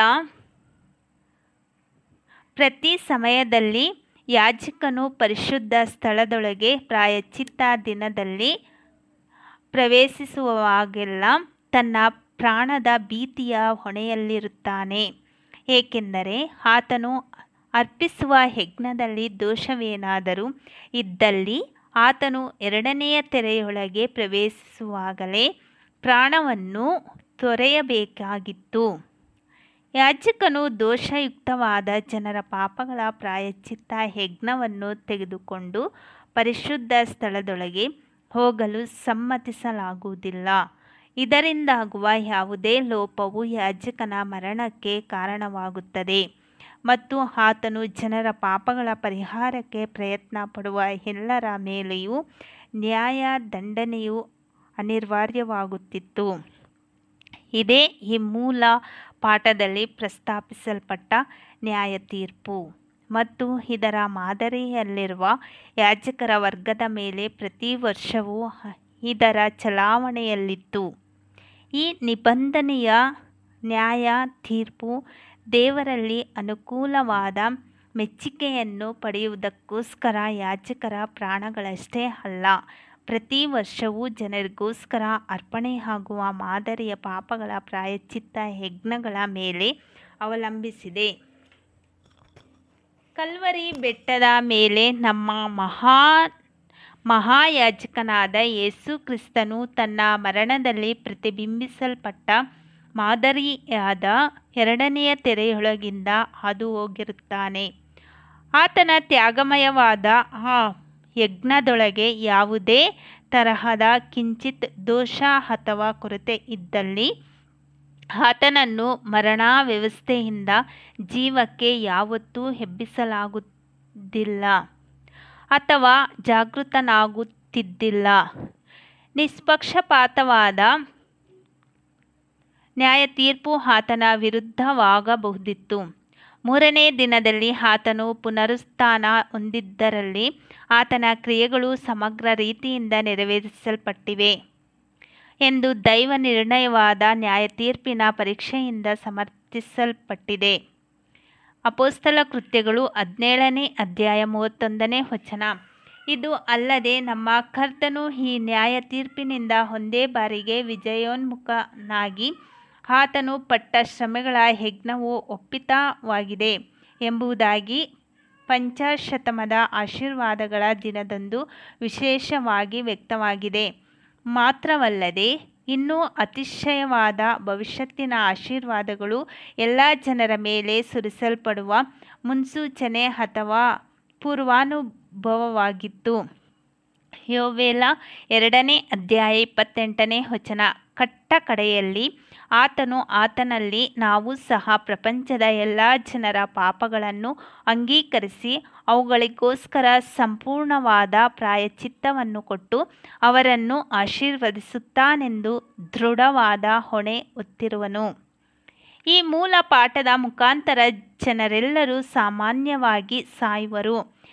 ಪ್ರತಿ ಸಮಯದಲ್ಲಿ ಯಾಜಕನು ಪರಿಶುದ್ಧ ಸ್ಥಳದೊಳಗೆ ಪ್ರಾಯಶ್ಚಿತ್ತ ದಿನದಲ್ಲಿ ಪ್ರವೇಶಿಸುವಾಗೆಲ್ಲ ತನ್ನ ಪ್ರಾಣದ ಭೀತಿಯ ಹೊಣೆಯಲ್ಲಿರುತ್ತಾನೆ ಏಕೆಂದರೆ ಆತನು ಅರ್ಪಿಸುವ ಯಜ್ಞದಲ್ಲಿ ದೋಷವೇನಾದರೂ ಇದ್ದಲ್ಲಿ ಆತನು ಎರಡನೆಯ ತೆರೆಯೊಳಗೆ ಪ್ರವೇಶಿಸುವಾಗಲೇ ಪ್ರಾಣವನ್ನು ತೊರೆಯಬೇಕಾಗಿತ್ತು ಯಾಜಕನು ದೋಷಯುಕ್ತವಾದ ಜನರ ಪಾಪಗಳ ಪ್ರಾಯಶ್ಚಿತ್ತ ಯಜ್ಞವನ್ನು ತೆಗೆದುಕೊಂಡು ಪರಿಶುದ್ಧ ಸ್ಥಳದೊಳಗೆ ಹೋಗಲು ಸಮ್ಮತಿಸಲಾಗುವುದಿಲ್ಲ ಇದರಿಂದಾಗುವ ಯಾವುದೇ ಲೋಪವು ಯಾಜಕನ ಮರಣಕ್ಕೆ ಕಾರಣವಾಗುತ್ತದೆ ಮತ್ತು ಆತನು ಜನರ ಪಾಪಗಳ ಪರಿಹಾರಕ್ಕೆ ಪ್ರಯತ್ನ ಪಡುವ ಎಲ್ಲರ ಮೇಲೆಯೂ ನ್ಯಾಯ ದಂಡನೆಯು ಅನಿವಾರ್ಯವಾಗುತ್ತಿತ್ತು ಇದೇ ಈ ಮೂಲ ಪಾಠದಲ್ಲಿ ಪ್ರಸ್ತಾಪಿಸಲ್ಪಟ್ಟ ನ್ಯಾಯ ತೀರ್ಪು ಮತ್ತು ಇದರ ಮಾದರಿಯಲ್ಲಿರುವ ಯಾಜಕರ ವರ್ಗದ ಮೇಲೆ ಪ್ರತಿ ವರ್ಷವೂ ಇದರ ಚಲಾವಣೆಯಲ್ಲಿತ್ತು ಈ ನಿಬಂಧನೆಯ ನ್ಯಾಯ ತೀರ್ಪು ದೇವರಲ್ಲಿ ಅನುಕೂಲವಾದ ಮೆಚ್ಚುಗೆಯನ್ನು ಪಡೆಯುವುದಕ್ಕೋಸ್ಕರ ಯಾಜಕರ ಪ್ರಾಣಗಳಷ್ಟೇ ಅಲ್ಲ ಪ್ರತಿ ವರ್ಷವೂ ಜನರಿಗೋಸ್ಕರ ಅರ್ಪಣೆಯಾಗುವ ಮಾದರಿಯ ಪಾಪಗಳ ಪ್ರಾಯಶ್ಚಿತ್ತ ಯಜ್ಞಗಳ ಮೇಲೆ ಅವಲಂಬಿಸಿದೆ ಕಲ್ವರಿ ಬೆಟ್ಟದ ಮೇಲೆ ನಮ್ಮ ಮಹಾ ಮಹಾಯಾಜಕನಾದ ಯೇಸು ಕ್ರಿಸ್ತನು ತನ್ನ ಮರಣದಲ್ಲಿ ಪ್ರತಿಬಿಂಬಿಸಲ್ಪಟ್ಟ ಮಾದರಿಯಾದ ಎರಡನೆಯ ತೆರೆಯೊಳಗಿಂದ ಹಾದು ಹೋಗಿರುತ್ತಾನೆ ಆತನ ತ್ಯಾಗಮಯವಾದ ಆ ಯಜ್ಞದೊಳಗೆ ಯಾವುದೇ ತರಹದ ಕಿಂಚಿತ್ ದೋಷ ಅಥವಾ ಕೊರತೆ ಇದ್ದಲ್ಲಿ ಆತನನ್ನು ಮರಣ ವ್ಯವಸ್ಥೆಯಿಂದ ಜೀವಕ್ಕೆ ಯಾವತ್ತೂ ಎಬ್ಬಿಸಲಾಗುವುದಿಲ್ಲ ಅಥವಾ ಜಾಗೃತನಾಗುತ್ತಿದ್ದಿಲ್ಲ ನಿಷ್ಪಕ್ಷಪಾತವಾದ ನ್ಯಾಯ ತೀರ್ಪು ಆತನ ವಿರುದ್ಧವಾಗಬಹುದಿತ್ತು ಮೂರನೇ ದಿನದಲ್ಲಿ ಆತನು ಪುನರುತ್ಥಾನ ಹೊಂದಿದ್ದರಲ್ಲಿ ಆತನ ಕ್ರಿಯೆಗಳು ಸಮಗ್ರ ರೀತಿಯಿಂದ ನೆರವೇರಿಸಲ್ಪಟ್ಟಿವೆ ಎಂದು ದೈವ ನಿರ್ಣಯವಾದ ನ್ಯಾಯ ತೀರ್ಪಿನ ಪರೀಕ್ಷೆಯಿಂದ ಸಮರ್ಥಿಸಲ್ಪಟ್ಟಿದೆ ಅಪೋಸ್ತಲ ಕೃತ್ಯಗಳು ಹದಿನೇಳನೇ ಅಧ್ಯಾಯ ಮೂವತ್ತೊಂದನೇ ವಚನ ಇದು ಅಲ್ಲದೆ ನಮ್ಮ ಕರ್ತನು ಈ ನ್ಯಾಯ ತೀರ್ಪಿನಿಂದ ಒಂದೇ ಬಾರಿಗೆ ವಿಜಯೋನ್ಮುಖನಾಗಿ ಆತನು ಪಟ್ಟ ಶ್ರಮೆಗಳ ಯಜ್ಞವು ಒಪ್ಪಿತವಾಗಿದೆ ಎಂಬುದಾಗಿ ಪಂಚಾಶತಮದ ಆಶೀರ್ವಾದಗಳ ದಿನದಂದು ವಿಶೇಷವಾಗಿ ವ್ಯಕ್ತವಾಗಿದೆ ಮಾತ್ರವಲ್ಲದೆ ಇನ್ನೂ ಅತಿಶಯವಾದ ಭವಿಷ್ಯತ್ತಿನ ಆಶೀರ್ವಾದಗಳು ಎಲ್ಲ ಜನರ ಮೇಲೆ ಸುರಿಸಲ್ಪಡುವ ಮುನ್ಸೂಚನೆ ಅಥವಾ ಪೂರ್ವಾನುಭವವಾಗಿತ್ತು ಯೋವೇಲ ಎರಡನೇ ಅಧ್ಯಾಯ ಇಪ್ಪತ್ತೆಂಟನೇ ವಚನ ಕಟ್ಟ ಕಡೆಯಲ್ಲಿ ಆತನು ಆತನಲ್ಲಿ ನಾವು ಸಹ ಪ್ರಪಂಚದ ಎಲ್ಲ ಜನರ ಪಾಪಗಳನ್ನು ಅಂಗೀಕರಿಸಿ ಅವುಗಳಿಗೋಸ್ಕರ ಸಂಪೂರ್ಣವಾದ ಪ್ರಾಯಚಿತ್ತವನ್ನು ಕೊಟ್ಟು ಅವರನ್ನು ಆಶೀರ್ವದಿಸುತ್ತಾನೆಂದು ದೃಢವಾದ ಹೊಣೆ ಹೊತ್ತಿರುವನು ಈ ಮೂಲ ಪಾಠದ ಮುಖಾಂತರ ಜನರೆಲ್ಲರೂ ಸಾಮಾನ್ಯವಾಗಿ ಸಾಯುವರು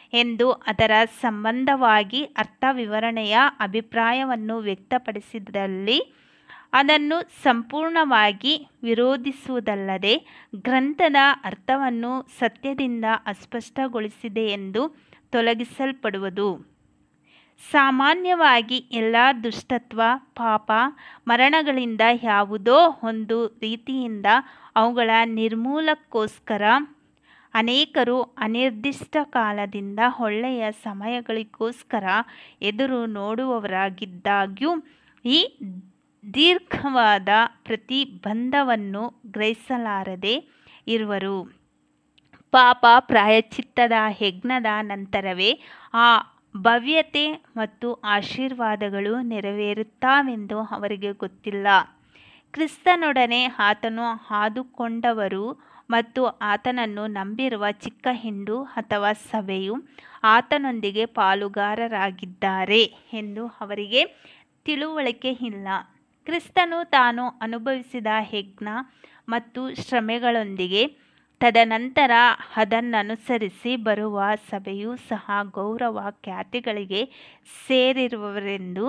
ಎಂದು ಅದರ ಸಂಬಂಧವಾಗಿ ಅರ್ಥ ವಿವರಣೆಯ ಅಭಿಪ್ರಾಯವನ್ನು ವ್ಯಕ್ತಪಡಿಸಿದಲ್ಲಿ ಅದನ್ನು ಸಂಪೂರ್ಣವಾಗಿ ವಿರೋಧಿಸುವುದಲ್ಲದೆ ಗ್ರಂಥದ ಅರ್ಥವನ್ನು ಸತ್ಯದಿಂದ ಅಸ್ಪಷ್ಟಗೊಳಿಸಿದೆ ಎಂದು ತೊಲಗಿಸಲ್ಪಡುವುದು ಸಾಮಾನ್ಯವಾಗಿ ಎಲ್ಲ ದುಷ್ಟತ್ವ ಪಾಪ ಮರಣಗಳಿಂದ ಯಾವುದೋ ಒಂದು ರೀತಿಯಿಂದ ಅವುಗಳ ನಿರ್ಮೂಲಕ್ಕೋಸ್ಕರ ಅನೇಕರು ಅನಿರ್ದಿಷ್ಟ ಕಾಲದಿಂದ ಒಳ್ಳೆಯ ಸಮಯಗಳಿಗೋಸ್ಕರ ಎದುರು ನೋಡುವವರಾಗಿದ್ದಾಗ್ಯೂ ಈ ದೀರ್ಘವಾದ ಪ್ರತಿಬಂಧವನ್ನು ಗ್ರಹಿಸಲಾರದೆ ಇರುವರು ಪಾಪ ಪ್ರಾಯಶ್ಚಿತ್ತದ ಯಜ್ಞದ ನಂತರವೇ ಆ ಭವ್ಯತೆ ಮತ್ತು ಆಶೀರ್ವಾದಗಳು ನೆರವೇರುತ್ತಾವೆಂದು ಅವರಿಗೆ ಗೊತ್ತಿಲ್ಲ ಕ್ರಿಸ್ತನೊಡನೆ ಆತನು ಆದುಕೊಂಡವರು ಮತ್ತು ಆತನನ್ನು ನಂಬಿರುವ ಚಿಕ್ಕ ಹಿಂಡು ಅಥವಾ ಸಭೆಯು ಆತನೊಂದಿಗೆ ಪಾಲುಗಾರರಾಗಿದ್ದಾರೆ ಎಂದು ಅವರಿಗೆ ತಿಳುವಳಿಕೆ ಇಲ್ಲ ಕ್ರಿಸ್ತನು ತಾನು ಅನುಭವಿಸಿದ ಯಜ್ಞ ಮತ್ತು ಶ್ರಮೆಗಳೊಂದಿಗೆ ತದನಂತರ ಅದನ್ನನುಸರಿಸಿ ಬರುವ ಸಭೆಯೂ ಸಹ ಗೌರವ ಖ್ಯಾತಿಗಳಿಗೆ ಸೇರಿರುವರೆಂದು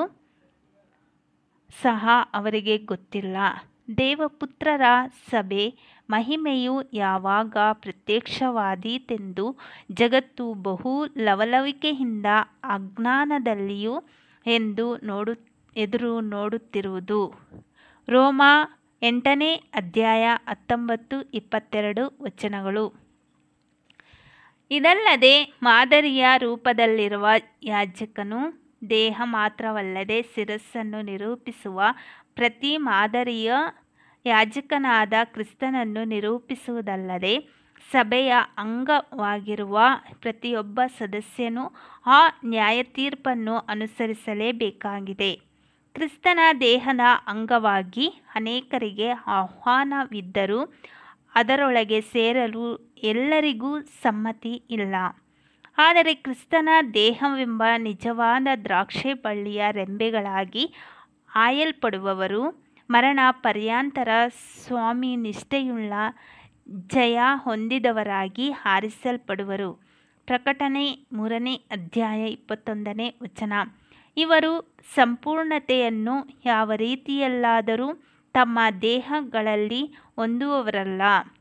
ಸಹ ಅವರಿಗೆ ಗೊತ್ತಿಲ್ಲ ದೇವಪುತ್ರರ ಸಭೆ ಮಹಿಮೆಯು ಯಾವಾಗ ಪ್ರತ್ಯಕ್ಷವಾದೀತೆಂದು ಜಗತ್ತು ಬಹು ಲವಲವಿಕೆಯಿಂದ ಅಜ್ಞಾನದಲ್ಲಿಯೂ ಎಂದು ನೋಡು ಎದುರು ನೋಡುತ್ತಿರುವುದು ರೋಮ ಎಂಟನೇ ಅಧ್ಯಾಯ ಹತ್ತೊಂಬತ್ತು ಇಪ್ಪತ್ತೆರಡು ವಚನಗಳು ಇದಲ್ಲದೆ ಮಾದರಿಯ ರೂಪದಲ್ಲಿರುವ ಯಾಜಕನು ದೇಹ ಮಾತ್ರವಲ್ಲದೆ ಶಿರಸ್ಸನ್ನು ನಿರೂಪಿಸುವ ಪ್ರತಿ ಮಾದರಿಯ ಯಾಜಕನಾದ ಕ್ರಿಸ್ತನನ್ನು ನಿರೂಪಿಸುವುದಲ್ಲದೆ ಸಭೆಯ ಅಂಗವಾಗಿರುವ ಪ್ರತಿಯೊಬ್ಬ ಸದಸ್ಯನೂ ಆ ನ್ಯಾಯತೀರ್ಪನ್ನು ಅನುಸರಿಸಲೇಬೇಕಾಗಿದೆ ಕ್ರಿಸ್ತನ ದೇಹದ ಅಂಗವಾಗಿ ಅನೇಕರಿಗೆ ಆಹ್ವಾನವಿದ್ದರೂ ಅದರೊಳಗೆ ಸೇರಲು ಎಲ್ಲರಿಗೂ ಸಮ್ಮತಿ ಇಲ್ಲ ಆದರೆ ಕ್ರಿಸ್ತನ ದೇಹವೆಂಬ ನಿಜವಾದ ದ್ರಾಕ್ಷೆ ಬಳ್ಳಿಯ ರೆಂಬೆಗಳಾಗಿ ಆಯಲ್ಪಡುವವರು ಮರಣ ಪರ್ಯಾಂತರ ಸ್ವಾಮಿ ನಿಷ್ಠೆಯುಳ್ಳ ಜಯ ಹೊಂದಿದವರಾಗಿ ಆರಿಸಲ್ಪಡುವರು ಪ್ರಕಟಣೆ ಮೂರನೇ ಅಧ್ಯಾಯ ಇಪ್ಪತ್ತೊಂದನೇ ವಚನ ಇವರು ಸಂಪೂರ್ಣತೆಯನ್ನು ಯಾವ ರೀತಿಯಲ್ಲಾದರೂ ತಮ್ಮ ದೇಹಗಳಲ್ಲಿ ಹೊಂದುವವರಲ್ಲ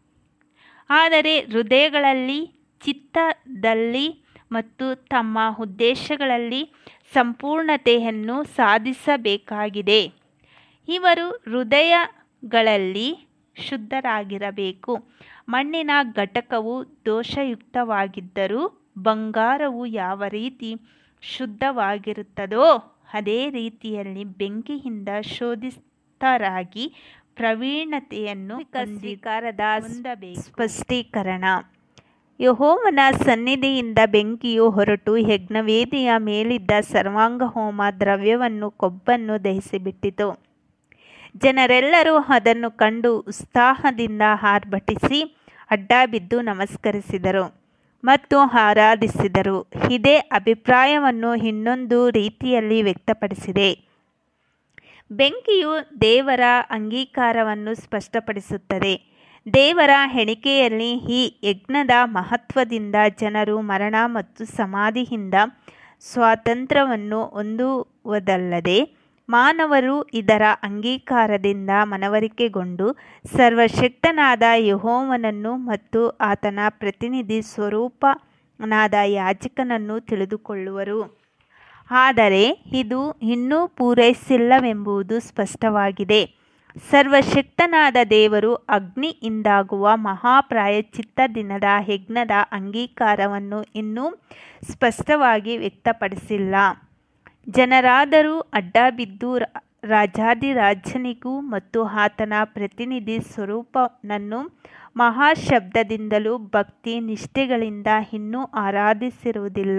ಆದರೆ ಹೃದಯಗಳಲ್ಲಿ ಚಿತ್ತದಲ್ಲಿ ಮತ್ತು ತಮ್ಮ ಉದ್ದೇಶಗಳಲ್ಲಿ ಸಂಪೂರ್ಣತೆಯನ್ನು ಸಾಧಿಸಬೇಕಾಗಿದೆ ಇವರು ಹೃದಯಗಳಲ್ಲಿ ಶುದ್ಧರಾಗಿರಬೇಕು ಮಣ್ಣಿನ ಘಟಕವು ದೋಷಯುಕ್ತವಾಗಿದ್ದರೂ ಬಂಗಾರವು ಯಾವ ರೀತಿ ಶುದ್ಧವಾಗಿರುತ್ತದೋ ಅದೇ ರೀತಿಯಲ್ಲಿ ಬೆಂಕಿಯಿಂದ ಶೋಧಿತರಾಗಿ ಪ್ರವೀಣತೆಯನ್ನು ಸ್ವೀಕಾರದ ಹೊಂದಬೇಕು ಸ್ಪಷ್ಟೀಕರಣ ಯಹೋವನ ಸನ್ನಿಧಿಯಿಂದ ಬೆಂಕಿಯು ಹೊರಟು ಯಜ್ಞವೇದಿಯ ಮೇಲಿದ್ದ ಸರ್ವಾಂಗ ಹೋಮ ದ್ರವ್ಯವನ್ನು ಕೊಬ್ಬನ್ನು ದಹಿಸಿಬಿಟ್ಟಿತು ಜನರೆಲ್ಲರೂ ಅದನ್ನು ಕಂಡು ಉತ್ಸಾಹದಿಂದ ಆರ್ಭಟಿಸಿ ಅಡ್ಡಬಿದ್ದು ನಮಸ್ಕರಿಸಿದರು ಮತ್ತು ಆರಾಧಿಸಿದರು ಇದೇ ಅಭಿಪ್ರಾಯವನ್ನು ಇನ್ನೊಂದು ರೀತಿಯಲ್ಲಿ ವ್ಯಕ್ತಪಡಿಸಿದೆ ಬೆಂಕಿಯು ದೇವರ ಅಂಗೀಕಾರವನ್ನು ಸ್ಪಷ್ಟಪಡಿಸುತ್ತದೆ ದೇವರ ಹೆಣಿಕೆಯಲ್ಲಿ ಈ ಯಜ್ಞದ ಮಹತ್ವದಿಂದ ಜನರು ಮರಣ ಮತ್ತು ಸಮಾಧಿಯಿಂದ ಸ್ವಾತಂತ್ರ್ಯವನ್ನು ಹೊಂದುವುದಲ್ಲದೆ ಮಾನವರು ಇದರ ಅಂಗೀಕಾರದಿಂದ ಮನವರಿಕೆಗೊಂಡು ಸರ್ವಶಕ್ತನಾದ ಯಹೋವನನ್ನು ಮತ್ತು ಆತನ ಪ್ರತಿನಿಧಿ ಸ್ವರೂಪನಾದ ಯಾಜಕನನ್ನು ತಿಳಿದುಕೊಳ್ಳುವರು ಆದರೆ ಇದು ಇನ್ನೂ ಪೂರೈಸಿಲ್ಲವೆಂಬುದು ಸ್ಪಷ್ಟವಾಗಿದೆ ಸರ್ವಶಕ್ತನಾದ ದೇವರು ಅಗ್ನಿಯಿಂದಾಗುವ ಮಹಾಪ್ರಾಯಚಿತ್ತ ದಿನದ ಯಜ್ಞದ ಅಂಗೀಕಾರವನ್ನು ಇನ್ನೂ ಸ್ಪಷ್ಟವಾಗಿ ವ್ಯಕ್ತಪಡಿಸಿಲ್ಲ ಜನರಾದರೂ ಅಡ್ಡಬಿದ್ದು ರಾಜಾದಿರಾಜನಿಗೂ ಮತ್ತು ಆತನ ಪ್ರತಿನಿಧಿ ಸ್ವರೂಪನನ್ನು ಮಹಾಶಬ್ದದಿಂದಲೂ ಭಕ್ತಿ ನಿಷ್ಠೆಗಳಿಂದ ಇನ್ನೂ ಆರಾಧಿಸಿರುವುದಿಲ್ಲ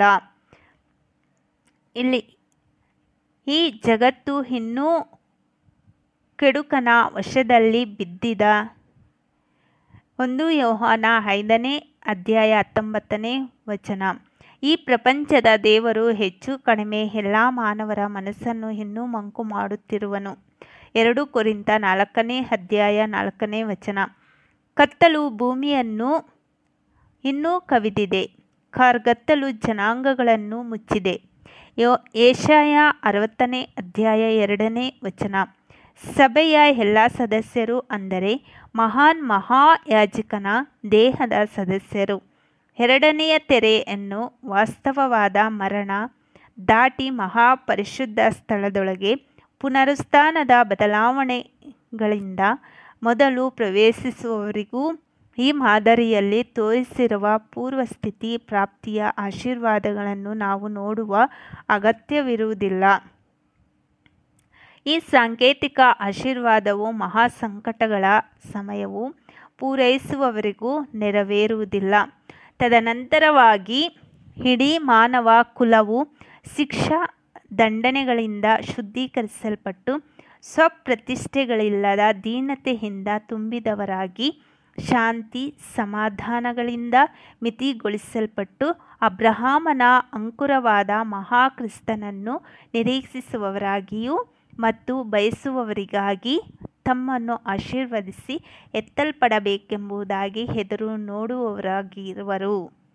ಇಲ್ಲಿ ಈ ಜಗತ್ತು ಇನ್ನೂ ಕೆಡುಕನ ವಶದಲ್ಲಿ ಬಿದ್ದಿದ ಒಂದು ಯೋಹಾನ ಐದನೇ ಅಧ್ಯಾಯ ಹತ್ತೊಂಬತ್ತನೇ ವಚನ ಈ ಪ್ರಪಂಚದ ದೇವರು ಹೆಚ್ಚು ಕಡಿಮೆ ಎಲ್ಲ ಮಾನವರ ಮನಸ್ಸನ್ನು ಇನ್ನೂ ಮಂಕು ಮಾಡುತ್ತಿರುವನು ಎರಡು ಕೊರಿಂತ ನಾಲ್ಕನೇ ಅಧ್ಯಾಯ ನಾಲ್ಕನೇ ವಚನ ಕತ್ತಲು ಭೂಮಿಯನ್ನು ಇನ್ನೂ ಕವಿದಿದೆ ಕಾರ್ಗತ್ತಲು ಜನಾಂಗಗಳನ್ನು ಮುಚ್ಚಿದೆ ಯೋ ಏಷಾಯ ಅರವತ್ತನೇ ಅಧ್ಯಾಯ ಎರಡನೇ ವಚನ ಸಭೆಯ ಎಲ್ಲ ಸದಸ್ಯರು ಅಂದರೆ ಮಹಾನ್ ಮಹಾಯಾಜಕನ ದೇಹದ ಸದಸ್ಯರು ಎರಡನೆಯ ತೆರೆಯನ್ನು ವಾಸ್ತವವಾದ ಮರಣ ದಾಟಿ ಮಹಾಪರಿಶುದ್ಧ ಸ್ಥಳದೊಳಗೆ ಪುನರುತ್ಥಾನದ ಬದಲಾವಣೆಗಳಿಂದ ಮೊದಲು ಪ್ರವೇಶಿಸುವವರಿಗೂ ಈ ಮಾದರಿಯಲ್ಲಿ ತೋರಿಸಿರುವ ಪೂರ್ವಸ್ಥಿತಿ ಪ್ರಾಪ್ತಿಯ ಆಶೀರ್ವಾದಗಳನ್ನು ನಾವು ನೋಡುವ ಅಗತ್ಯವಿರುವುದಿಲ್ಲ ಈ ಸಾಂಕೇತಿಕ ಆಶೀರ್ವಾದವು ಮಹಾ ಸಂಕಟಗಳ ಸಮಯವು ಪೂರೈಸುವವರೆಗೂ ನೆರವೇರುವುದಿಲ್ಲ ತದನಂತರವಾಗಿ ಇಡೀ ಮಾನವ ಕುಲವು ಶಿಕ್ಷಾ ದಂಡನೆಗಳಿಂದ ಶುದ್ಧೀಕರಿಸಲ್ಪಟ್ಟು ಸ್ವಪ್ರತಿಷ್ಠೆಗಳಿಲ್ಲದ ದೀನತೆಯಿಂದ ತುಂಬಿದವರಾಗಿ ಶಾಂತಿ ಸಮಾಧಾನಗಳಿಂದ ಮಿತಿಗೊಳಿಸಲ್ಪಟ್ಟು ಅಬ್ರಹಾಮನ ಅಂಕುರವಾದ ಮಹಾಕ್ರಿಸ್ತನನ್ನು ನಿರೀಕ್ಷಿಸುವವರಾಗಿಯೂ ಮತ್ತು ಬಯಸುವವರಿಗಾಗಿ ತಮ್ಮನ್ನು ಆಶೀರ್ವದಿಸಿ ಎತ್ತಲ್ಪಡಬೇಕೆಂಬುದಾಗಿ ಎದುರು ನೋಡುವವರಾಗಿರುವರು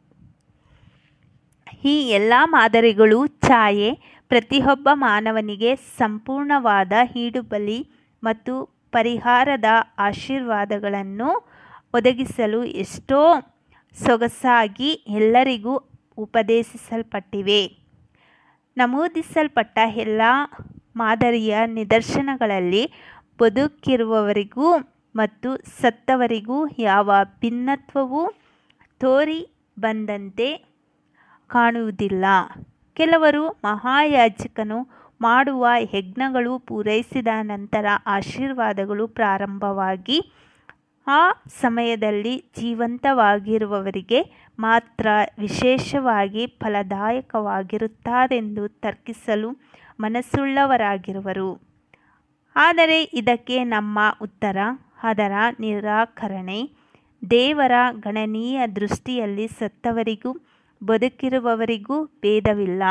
ಈ ಎಲ್ಲ ಮಾದರಿಗಳು ಛಾಯೆ ಪ್ರತಿಯೊಬ್ಬ ಮಾನವನಿಗೆ ಸಂಪೂರ್ಣವಾದ ಈಡುಬಲಿ ಮತ್ತು ಪರಿಹಾರದ ಆಶೀರ್ವಾದಗಳನ್ನು ಒದಗಿಸಲು ಎಷ್ಟೋ ಸೊಗಸಾಗಿ ಎಲ್ಲರಿಗೂ ಉಪದೇಶಿಸಲ್ಪಟ್ಟಿವೆ ನಮೂದಿಸಲ್ಪಟ್ಟ ಎಲ್ಲ ಮಾದರಿಯ ನಿದರ್ಶನಗಳಲ್ಲಿ ಬದುಕಿರುವವರಿಗೂ ಮತ್ತು ಸತ್ತವರಿಗೂ ಯಾವ ಭಿನ್ನತ್ವವೂ ತೋರಿ ಬಂದಂತೆ ಕಾಣುವುದಿಲ್ಲ ಕೆಲವರು ಮಹಾಯಾಜಕನು ಮಾಡುವ ಯಜ್ಞಗಳು ಪೂರೈಸಿದ ನಂತರ ಆಶೀರ್ವಾದಗಳು ಪ್ರಾರಂಭವಾಗಿ ಆ ಸಮಯದಲ್ಲಿ ಜೀವಂತವಾಗಿರುವವರಿಗೆ ಮಾತ್ರ ವಿಶೇಷವಾಗಿ ಫಲದಾಯಕವಾಗಿರುತ್ತಾರೆಂದು ತರ್ಕಿಸಲು ಮನಸ್ಸುಳ್ಳವರಾಗಿರುವರು ಆದರೆ ಇದಕ್ಕೆ ನಮ್ಮ ಉತ್ತರ ಅದರ ನಿರಾಕರಣೆ ದೇವರ ಗಣನೀಯ ದೃಷ್ಟಿಯಲ್ಲಿ ಸತ್ತವರಿಗೂ ಬದುಕಿರುವವರಿಗೂ ಭೇದವಿಲ್ಲ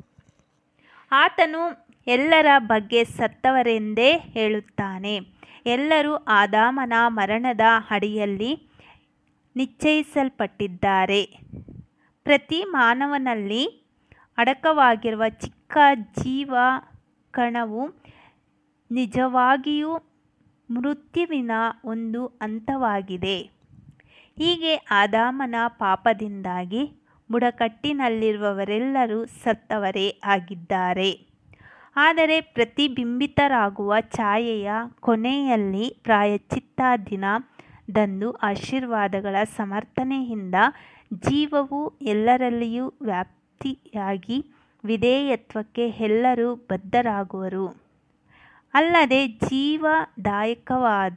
ಆತನು ಎಲ್ಲರ ಬಗ್ಗೆ ಸತ್ತವರೆಂದೇ ಹೇಳುತ್ತಾನೆ ಎಲ್ಲರೂ ಆದಾಮನ ಮರಣದ ಅಡಿಯಲ್ಲಿ ನಿಶ್ಚಯಿಸಲ್ಪಟ್ಟಿದ್ದಾರೆ ಪ್ರತಿ ಮಾನವನಲ್ಲಿ ಅಡಕವಾಗಿರುವ ಚಿಕ್ಕ ಜೀವ ಕಣವು ನಿಜವಾಗಿಯೂ ಮೃತ್ಯುವಿನ ಒಂದು ಹಂತವಾಗಿದೆ ಹೀಗೆ ಆದಾಮನ ಪಾಪದಿಂದಾಗಿ ಬುಡಕಟ್ಟಿನಲ್ಲಿರುವವರೆಲ್ಲರೂ ಸತ್ತವರೇ ಆಗಿದ್ದಾರೆ ಆದರೆ ಪ್ರತಿಬಿಂಬಿತರಾಗುವ ಛಾಯೆಯ ಕೊನೆಯಲ್ಲಿ ಪ್ರಾಯಶ್ಚಿತ್ತ ದಿನದಂದು ಆಶೀರ್ವಾದಗಳ ಸಮರ್ಥನೆಯಿಂದ ಜೀವವು ಎಲ್ಲರಲ್ಲಿಯೂ ವ್ಯಾಪ್ತಿಯಾಗಿ ವಿಧೇಯತ್ವಕ್ಕೆ ಎಲ್ಲರೂ ಬದ್ಧರಾಗುವರು ಅಲ್ಲದೆ ಜೀವದಾಯಕವಾದ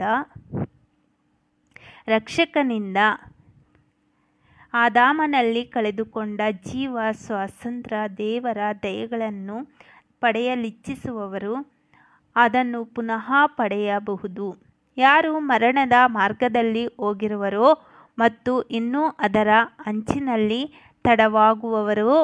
ರಕ್ಷಕನಿಂದ ಆದಾಮನಲ್ಲಿ ಕಳೆದುಕೊಂಡ ಜೀವ ಸ್ವಾತಂತ್ರ್ಯ ದೇವರ ದಯೆಗಳನ್ನು ಪಡೆಯಲಿಚ್ಛಿಸುವವರು ಅದನ್ನು ಪುನಃ ಪಡೆಯಬಹುದು ಯಾರು ಮರಣದ ಮಾರ್ಗದಲ್ಲಿ ಹೋಗಿರುವರೋ ಮತ್ತು ಇನ್ನೂ ಅದರ ಅಂಚಿನಲ್ಲಿ ತಡವಾಗುವವರೋ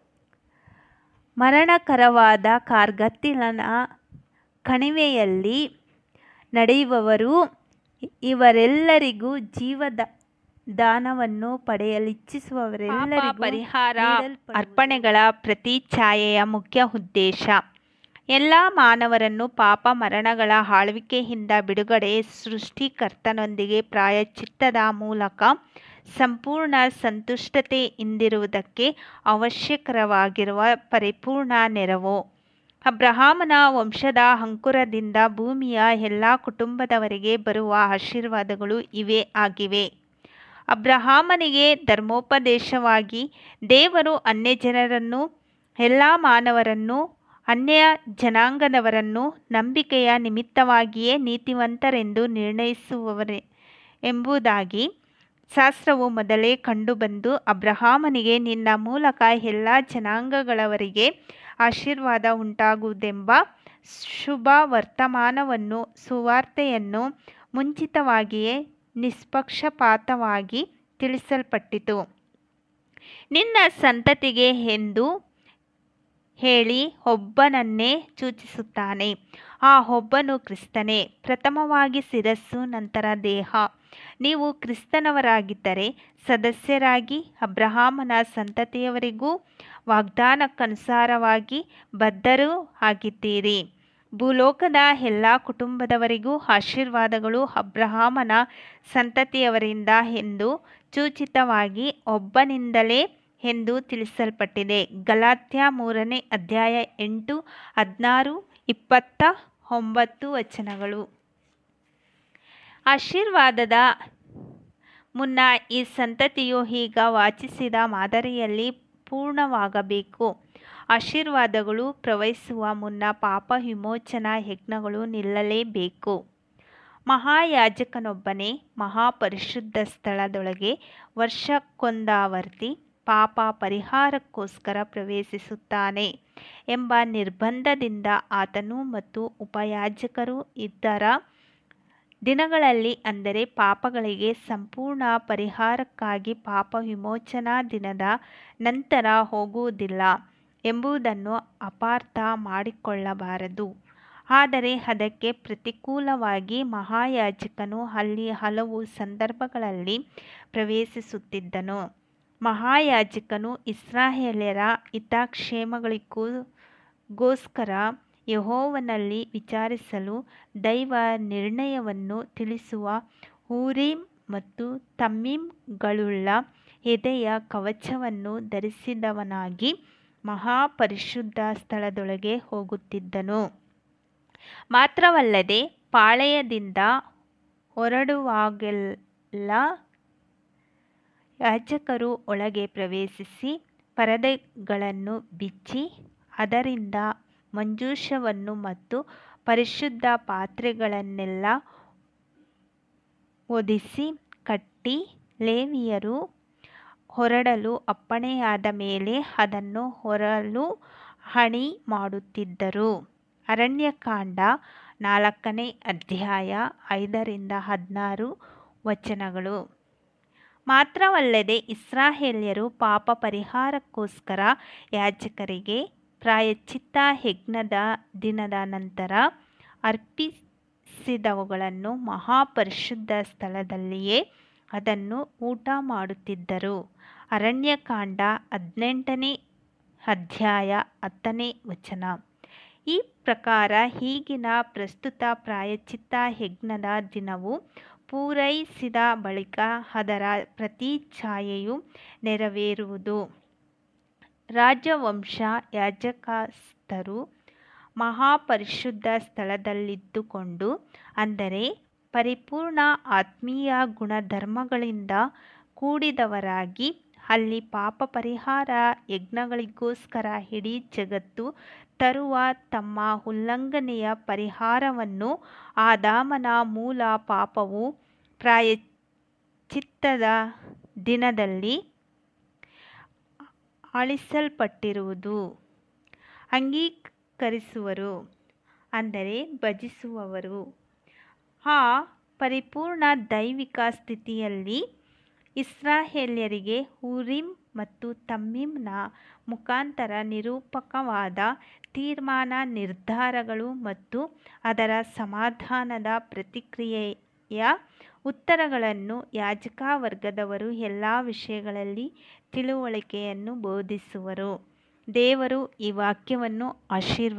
ಮರಣಕರವಾದ ಕಾರ್ಗತ್ತಿಲನ ಕಣಿವೆಯಲ್ಲಿ ನಡೆಯುವವರು ಇವರೆಲ್ಲರಿಗೂ ಜೀವದ ದಾನವನ್ನು ಪಡೆಯಲಿಚ್ಛಿಸುವವರೆಲ್ಲರಿಗೂ ಪರಿಹಾರ ನೀಡಲ್ಪಡುವುದು. ಅರ್ಪಣೆಗಳ ಪ್ರತಿ ಛಾಯೆಯ ಮುಖ್ಯ ಉದ್ದೇಶ ಎಲ್ಲ ಮಾನವರನ್ನು ಪಾಪ ಮರಣಗಳ ಆಳ್ವಿಕೆಯಿಂದ ಬಿಡುಗಡೆ ಸೃಷ್ಟಿಕರ್ತನೊಂದಿಗೆ ಪ್ರಾಯಶ್ಚಿತ್ತದ ಮೂಲಕ ಸಂಪೂರ್ಣ ಸಂತುಷ್ಟತೆಯಿಂದಿರುವುದಕ್ಕೆ ಅವಶ್ಯಕವಾಗಿರುವ ಪರಿಪೂರ್ಣ ನೆರವು ಅಬ್ರಹಾಮನ ವಂಶದ ಅಂಕುರದಿಂದ ಭೂಮಿಯ ಎಲ್ಲ ಕುಟುಂಬದವರಿಗೆ ಬರುವ ಆಶೀರ್ವಾದಗಳು ಇವೇ ಆಗಿವೆ ಅಬ್ರಹಾಮನಿಗೆ ಧರ್ಮೋಪದೇಶವಾಗಿ ದೇವರು ಅನ್ಯಜನರನ್ನು ಎಲ್ಲ ಮಾನವರನ್ನು ಅನ್ಯ ಜನಾಂಗದವರನ್ನು ನಂಬಿಕೆಯ ನಿಮಿತ್ತವಾಗಿಯೇ ನೀತಿವಂತರೆಂದು ನಿರ್ಣಯಿಸುವವರೆ ಎಂಬುದಾಗಿ ಶಾಸ್ತ್ರವು ಮೊದಲೇ ಕಂಡುಬಂದು ಅಬ್ರಹಾಮನಿಗೆ ನಿನ್ನ ಮೂಲಕ ಎಲ್ಲ ಜನಾಂಗಗಳವರಿಗೆ ಆಶೀರ್ವಾದ ಉಂಟಾಗುವುದೆಂಬ ಶುಭ ವರ್ತಮಾನವನ್ನು ಸುವಾರ್ತೆಯನ್ನು ಮುಂಚಿತವಾಗಿಯೇ ನಿಷ್ಪಕ್ಷಪಾತವಾಗಿ ತಿಳಿಸಲ್ಪಟ್ಟಿತು ನಿನ್ನ ಸಂತತಿಗೆ ಎಂದು ಹೇಳಿ ಒಬ್ಬನನ್ನೇ ಸೂಚಿಸುತ್ತಾನೆ ಆ ಒಬ್ಬನು ಕ್ರಿಸ್ತನೇ ಪ್ರಥಮವಾಗಿ ಶಿರಸ್ಸು ನಂತರ ದೇಹ ನೀವು ಕ್ರಿಸ್ತನವರಾಗಿದ್ದರೆ ಸದಸ್ಯರಾಗಿ ಅಬ್ರಹಾಮನ ಸಂತತಿಯವರಿಗೂ ವಾಗ್ದಾನಕ್ಕನುಸಾರವಾಗಿ ಬದ್ಧರೂ ಆಗಿದ್ದೀರಿ ಭೂಲೋಕದ ಎಲ್ಲ ಕುಟುಂಬದವರಿಗೂ ಆಶೀರ್ವಾದಗಳು ಅಬ್ರಹಾಮನ ಸಂತತಿಯವರಿಂದ ಎಂದು ಸೂಚಿತವಾಗಿ ಒಬ್ಬನಿಂದಲೇ ಎಂದು ತಿಳಿಸಲ್ಪಟ್ಟಿದೆ ಗಲಾತ್ಯ ಮೂರನೇ ಅಧ್ಯಾಯ ಎಂಟು ಹದಿನಾರು ಇಪ್ಪತ್ತ ಒಂಬತ್ತು ವಚನಗಳು ಆಶೀರ್ವಾದದ ಮುನ್ನ ಈ ಸಂತತಿಯು ಈಗ ವಾಚಿಸಿದ ಮಾದರಿಯಲ್ಲಿ ಪೂರ್ಣವಾಗಬೇಕು ಆಶೀರ್ವಾದಗಳು ಪ್ರವಹಿಸುವ ಮುನ್ನ ಪಾಪ ವಿಮೋಚನಾ ಯಜ್ಞಗಳು ನಿಲ್ಲಲೇಬೇಕು ಮಹಾಯಾಜಕನೊಬ್ಬನೇ ಮಹಾಪರಿಶುದ್ಧ ಸ್ಥಳದೊಳಗೆ ವರ್ಷಕ್ಕೊಂದಾವರ್ತಿ ಪಾಪ ಪರಿಹಾರಕ್ಕೋಸ್ಕರ ಪ್ರವೇಶಿಸುತ್ತಾನೆ ಎಂಬ ನಿರ್ಬಂಧದಿಂದ ಆತನು ಮತ್ತು ಉಪಯಾಜಕರು ಇದ್ದರ ದಿನಗಳಲ್ಲಿ ಅಂದರೆ ಪಾಪಗಳಿಗೆ ಸಂಪೂರ್ಣ ಪರಿಹಾರಕ್ಕಾಗಿ ಪಾಪ ವಿಮೋಚನಾ ದಿನದ ನಂತರ ಹೋಗುವುದಿಲ್ಲ ಎಂಬುದನ್ನು ಅಪಾರ್ಥ ಮಾಡಿಕೊಳ್ಳಬಾರದು ಆದರೆ ಅದಕ್ಕೆ ಪ್ರತಿಕೂಲವಾಗಿ ಮಹಾಯಾಜಕನು ಅಲ್ಲಿ ಹಲವು ಸಂದರ್ಭಗಳಲ್ಲಿ ಪ್ರವೇಶಿಸುತ್ತಿದ್ದನು ಮಹಾಯಾಜಕನು ಇಸ್ರಾಯೇಲ್ಯರ ಹಿತಕ್ಷೇಮಗಳಿಗೋಸ್ಕರ ಯೆಹೋವನಲ್ಲಿ ವಿಚಾರಿಸಲು ದೈವ ನಿರ್ಣಯವನ್ನು ತಿಳಿಸುವ ಊರೀಮ್ ಮತ್ತು ತಮ್ಮೀಮ್ಗಳುಳ್ಳ ಎದೆಯ ಕವಚವನ್ನು ಧರಿಸಿದವನಾಗಿ ಮಹಾಪರಿಶುದ್ಧ ಸ್ಥಳದೊಳಗೆ ಹೋಗುತ್ತಿದ್ದನು ಮಾತ್ರವಲ್ಲದೆ ಪಾಳೆಯದಿಂದ ಹೊರಡುವಾಗೆಲ್ಲ ಯಾಜಕರು ಒಳಗೆ ಪ್ರವೇಶಿಸಿ ಪರದೆಗಳನ್ನು ಬಿಚ್ಚಿ ಅದರಿಂದ ಮಂಜೂಷವನ್ನು ಮತ್ತು ಪರಿಶುದ್ಧ ಪಾತ್ರೆಗಳನ್ನೆಲ್ಲ ಹೊದಿಸಿ ಕಟ್ಟಿ ಲೇವಿಯರು ಹೊರಡಲು ಅಪ್ಪಣೆಯಾದ ಮೇಲೆ ಅದನ್ನು ಹೊರಲು ಹಣಿ ಮಾಡುತ್ತಿದ್ದರು ಅರಣ್ಯಕಾಂಡ ನಾಲ್ಕನೇ ಅಧ್ಯಾಯ ಐದರಿಂದ ಹದಿನಾರು ವಚನಗಳು ಮಾತ್ರವಲ್ಲದೆ ಇಸ್ರಾಯೇಲ್ಯರು ಪಾಪ ಪರಿಹಾರಕ್ಕೋಸ್ಕರ ಯಾಜಕರಿಗೆ ಪ್ರಾಯಶ್ಚಿತ್ತ ಯಜ್ಞದ ದಿನದ ನಂತರ ಅರ್ಪಿಸಿದವುಗಳನ್ನು ಮಹಾಪರಿಶುದ್ಧ ಸ್ಥಳದಲ್ಲಿಯೇ ಅದನ್ನು ಊಟ ಮಾಡುತ್ತಿದ್ದರು ಅರಣ್ಯಕಾಂಡ ಹದಿನೆಂಟನೇ ಅಧ್ಯಾಯ ಹತ್ತನೇ ವಚನ ಈ ಪ್ರಕಾರ ಈಗಿನ ಪ್ರಸ್ತುತ ಪ್ರಾಯಶ್ಚಿತ್ತ ಯಜ್ಞದ ದಿನವು ಪೂರೈಸಿದ ಬಳಿಕ ಅದರ ಪ್ರತಿಛಾಯೆಯು ನೆರವೇರುವುದು ರಾಜವಂಶ ಯಾಜಕಸ್ಥರು ಮಹಾಪರಿಶುದ್ಧ ಸ್ಥಳದಲ್ಲಿದ್ದುಕೊಂಡು ಅಂದರೆ ಪರಿಪೂರ್ಣ ಆತ್ಮೀಯ ಗುಣಧರ್ಮಗಳಿಂದ ಕೂಡಿದವರಾಗಿ ಅಲ್ಲಿ ಪಾಪ ಪರಿಹಾರ ಯಜ್ಞಗಳಿಗೋಸ್ಕರ ಇಡೀ ಜಗತ್ತು ತರುವ ತಮ್ಮ ಉಲ್ಲಂಘನೆಯ ಪರಿಹಾರವನ್ನು ಆದಾಮನ ಮೂಲ ಪಾಪವು ಪ್ರಾಯಶ್ಚಿತ್ತದ ದಿನದಲ್ಲಿ ಅಳಿಸಲ್ಪಟ್ಟಿರುವುದು ಅಂಗೀಕರಿಸುವರು ಅಂದರೆ ಭಜಿಸುವವರು ಆ ಪರಿಪೂರ್ಣ ದೈವಿಕ ಸ್ಥಿತಿಯಲ್ಲಿ ಇಸ್ರಾಯೇಲ್ಯರಿಗೆ ಊರಿಮ್ ಮತ್ತು ತಮ್ಮೀಮ್ನ ಮುಖಾಂತರ ನಿರೂಪಕವಾದ ತೀರ್ಮಾನ ನಿರ್ಧಾರಗಳು ಮತ್ತು ಅದರ ಸಮಾಧಾನದ ಪ್ರತಿಕ್ರಿಯೆಯ ಉತ್ತರಗಳನ್ನು ಯಾಜಕ ವರ್ಗದವರು ಎಲ್ಲ ವಿಷಯಗಳಲ್ಲಿ ತಿಳುವಳಿಕೆಯನ್ನು ಬೋಧಿಸುವರು ದೇವರು ಈ ವಾಕ್ಯವನ್ನು ಆಶೀರ್ವ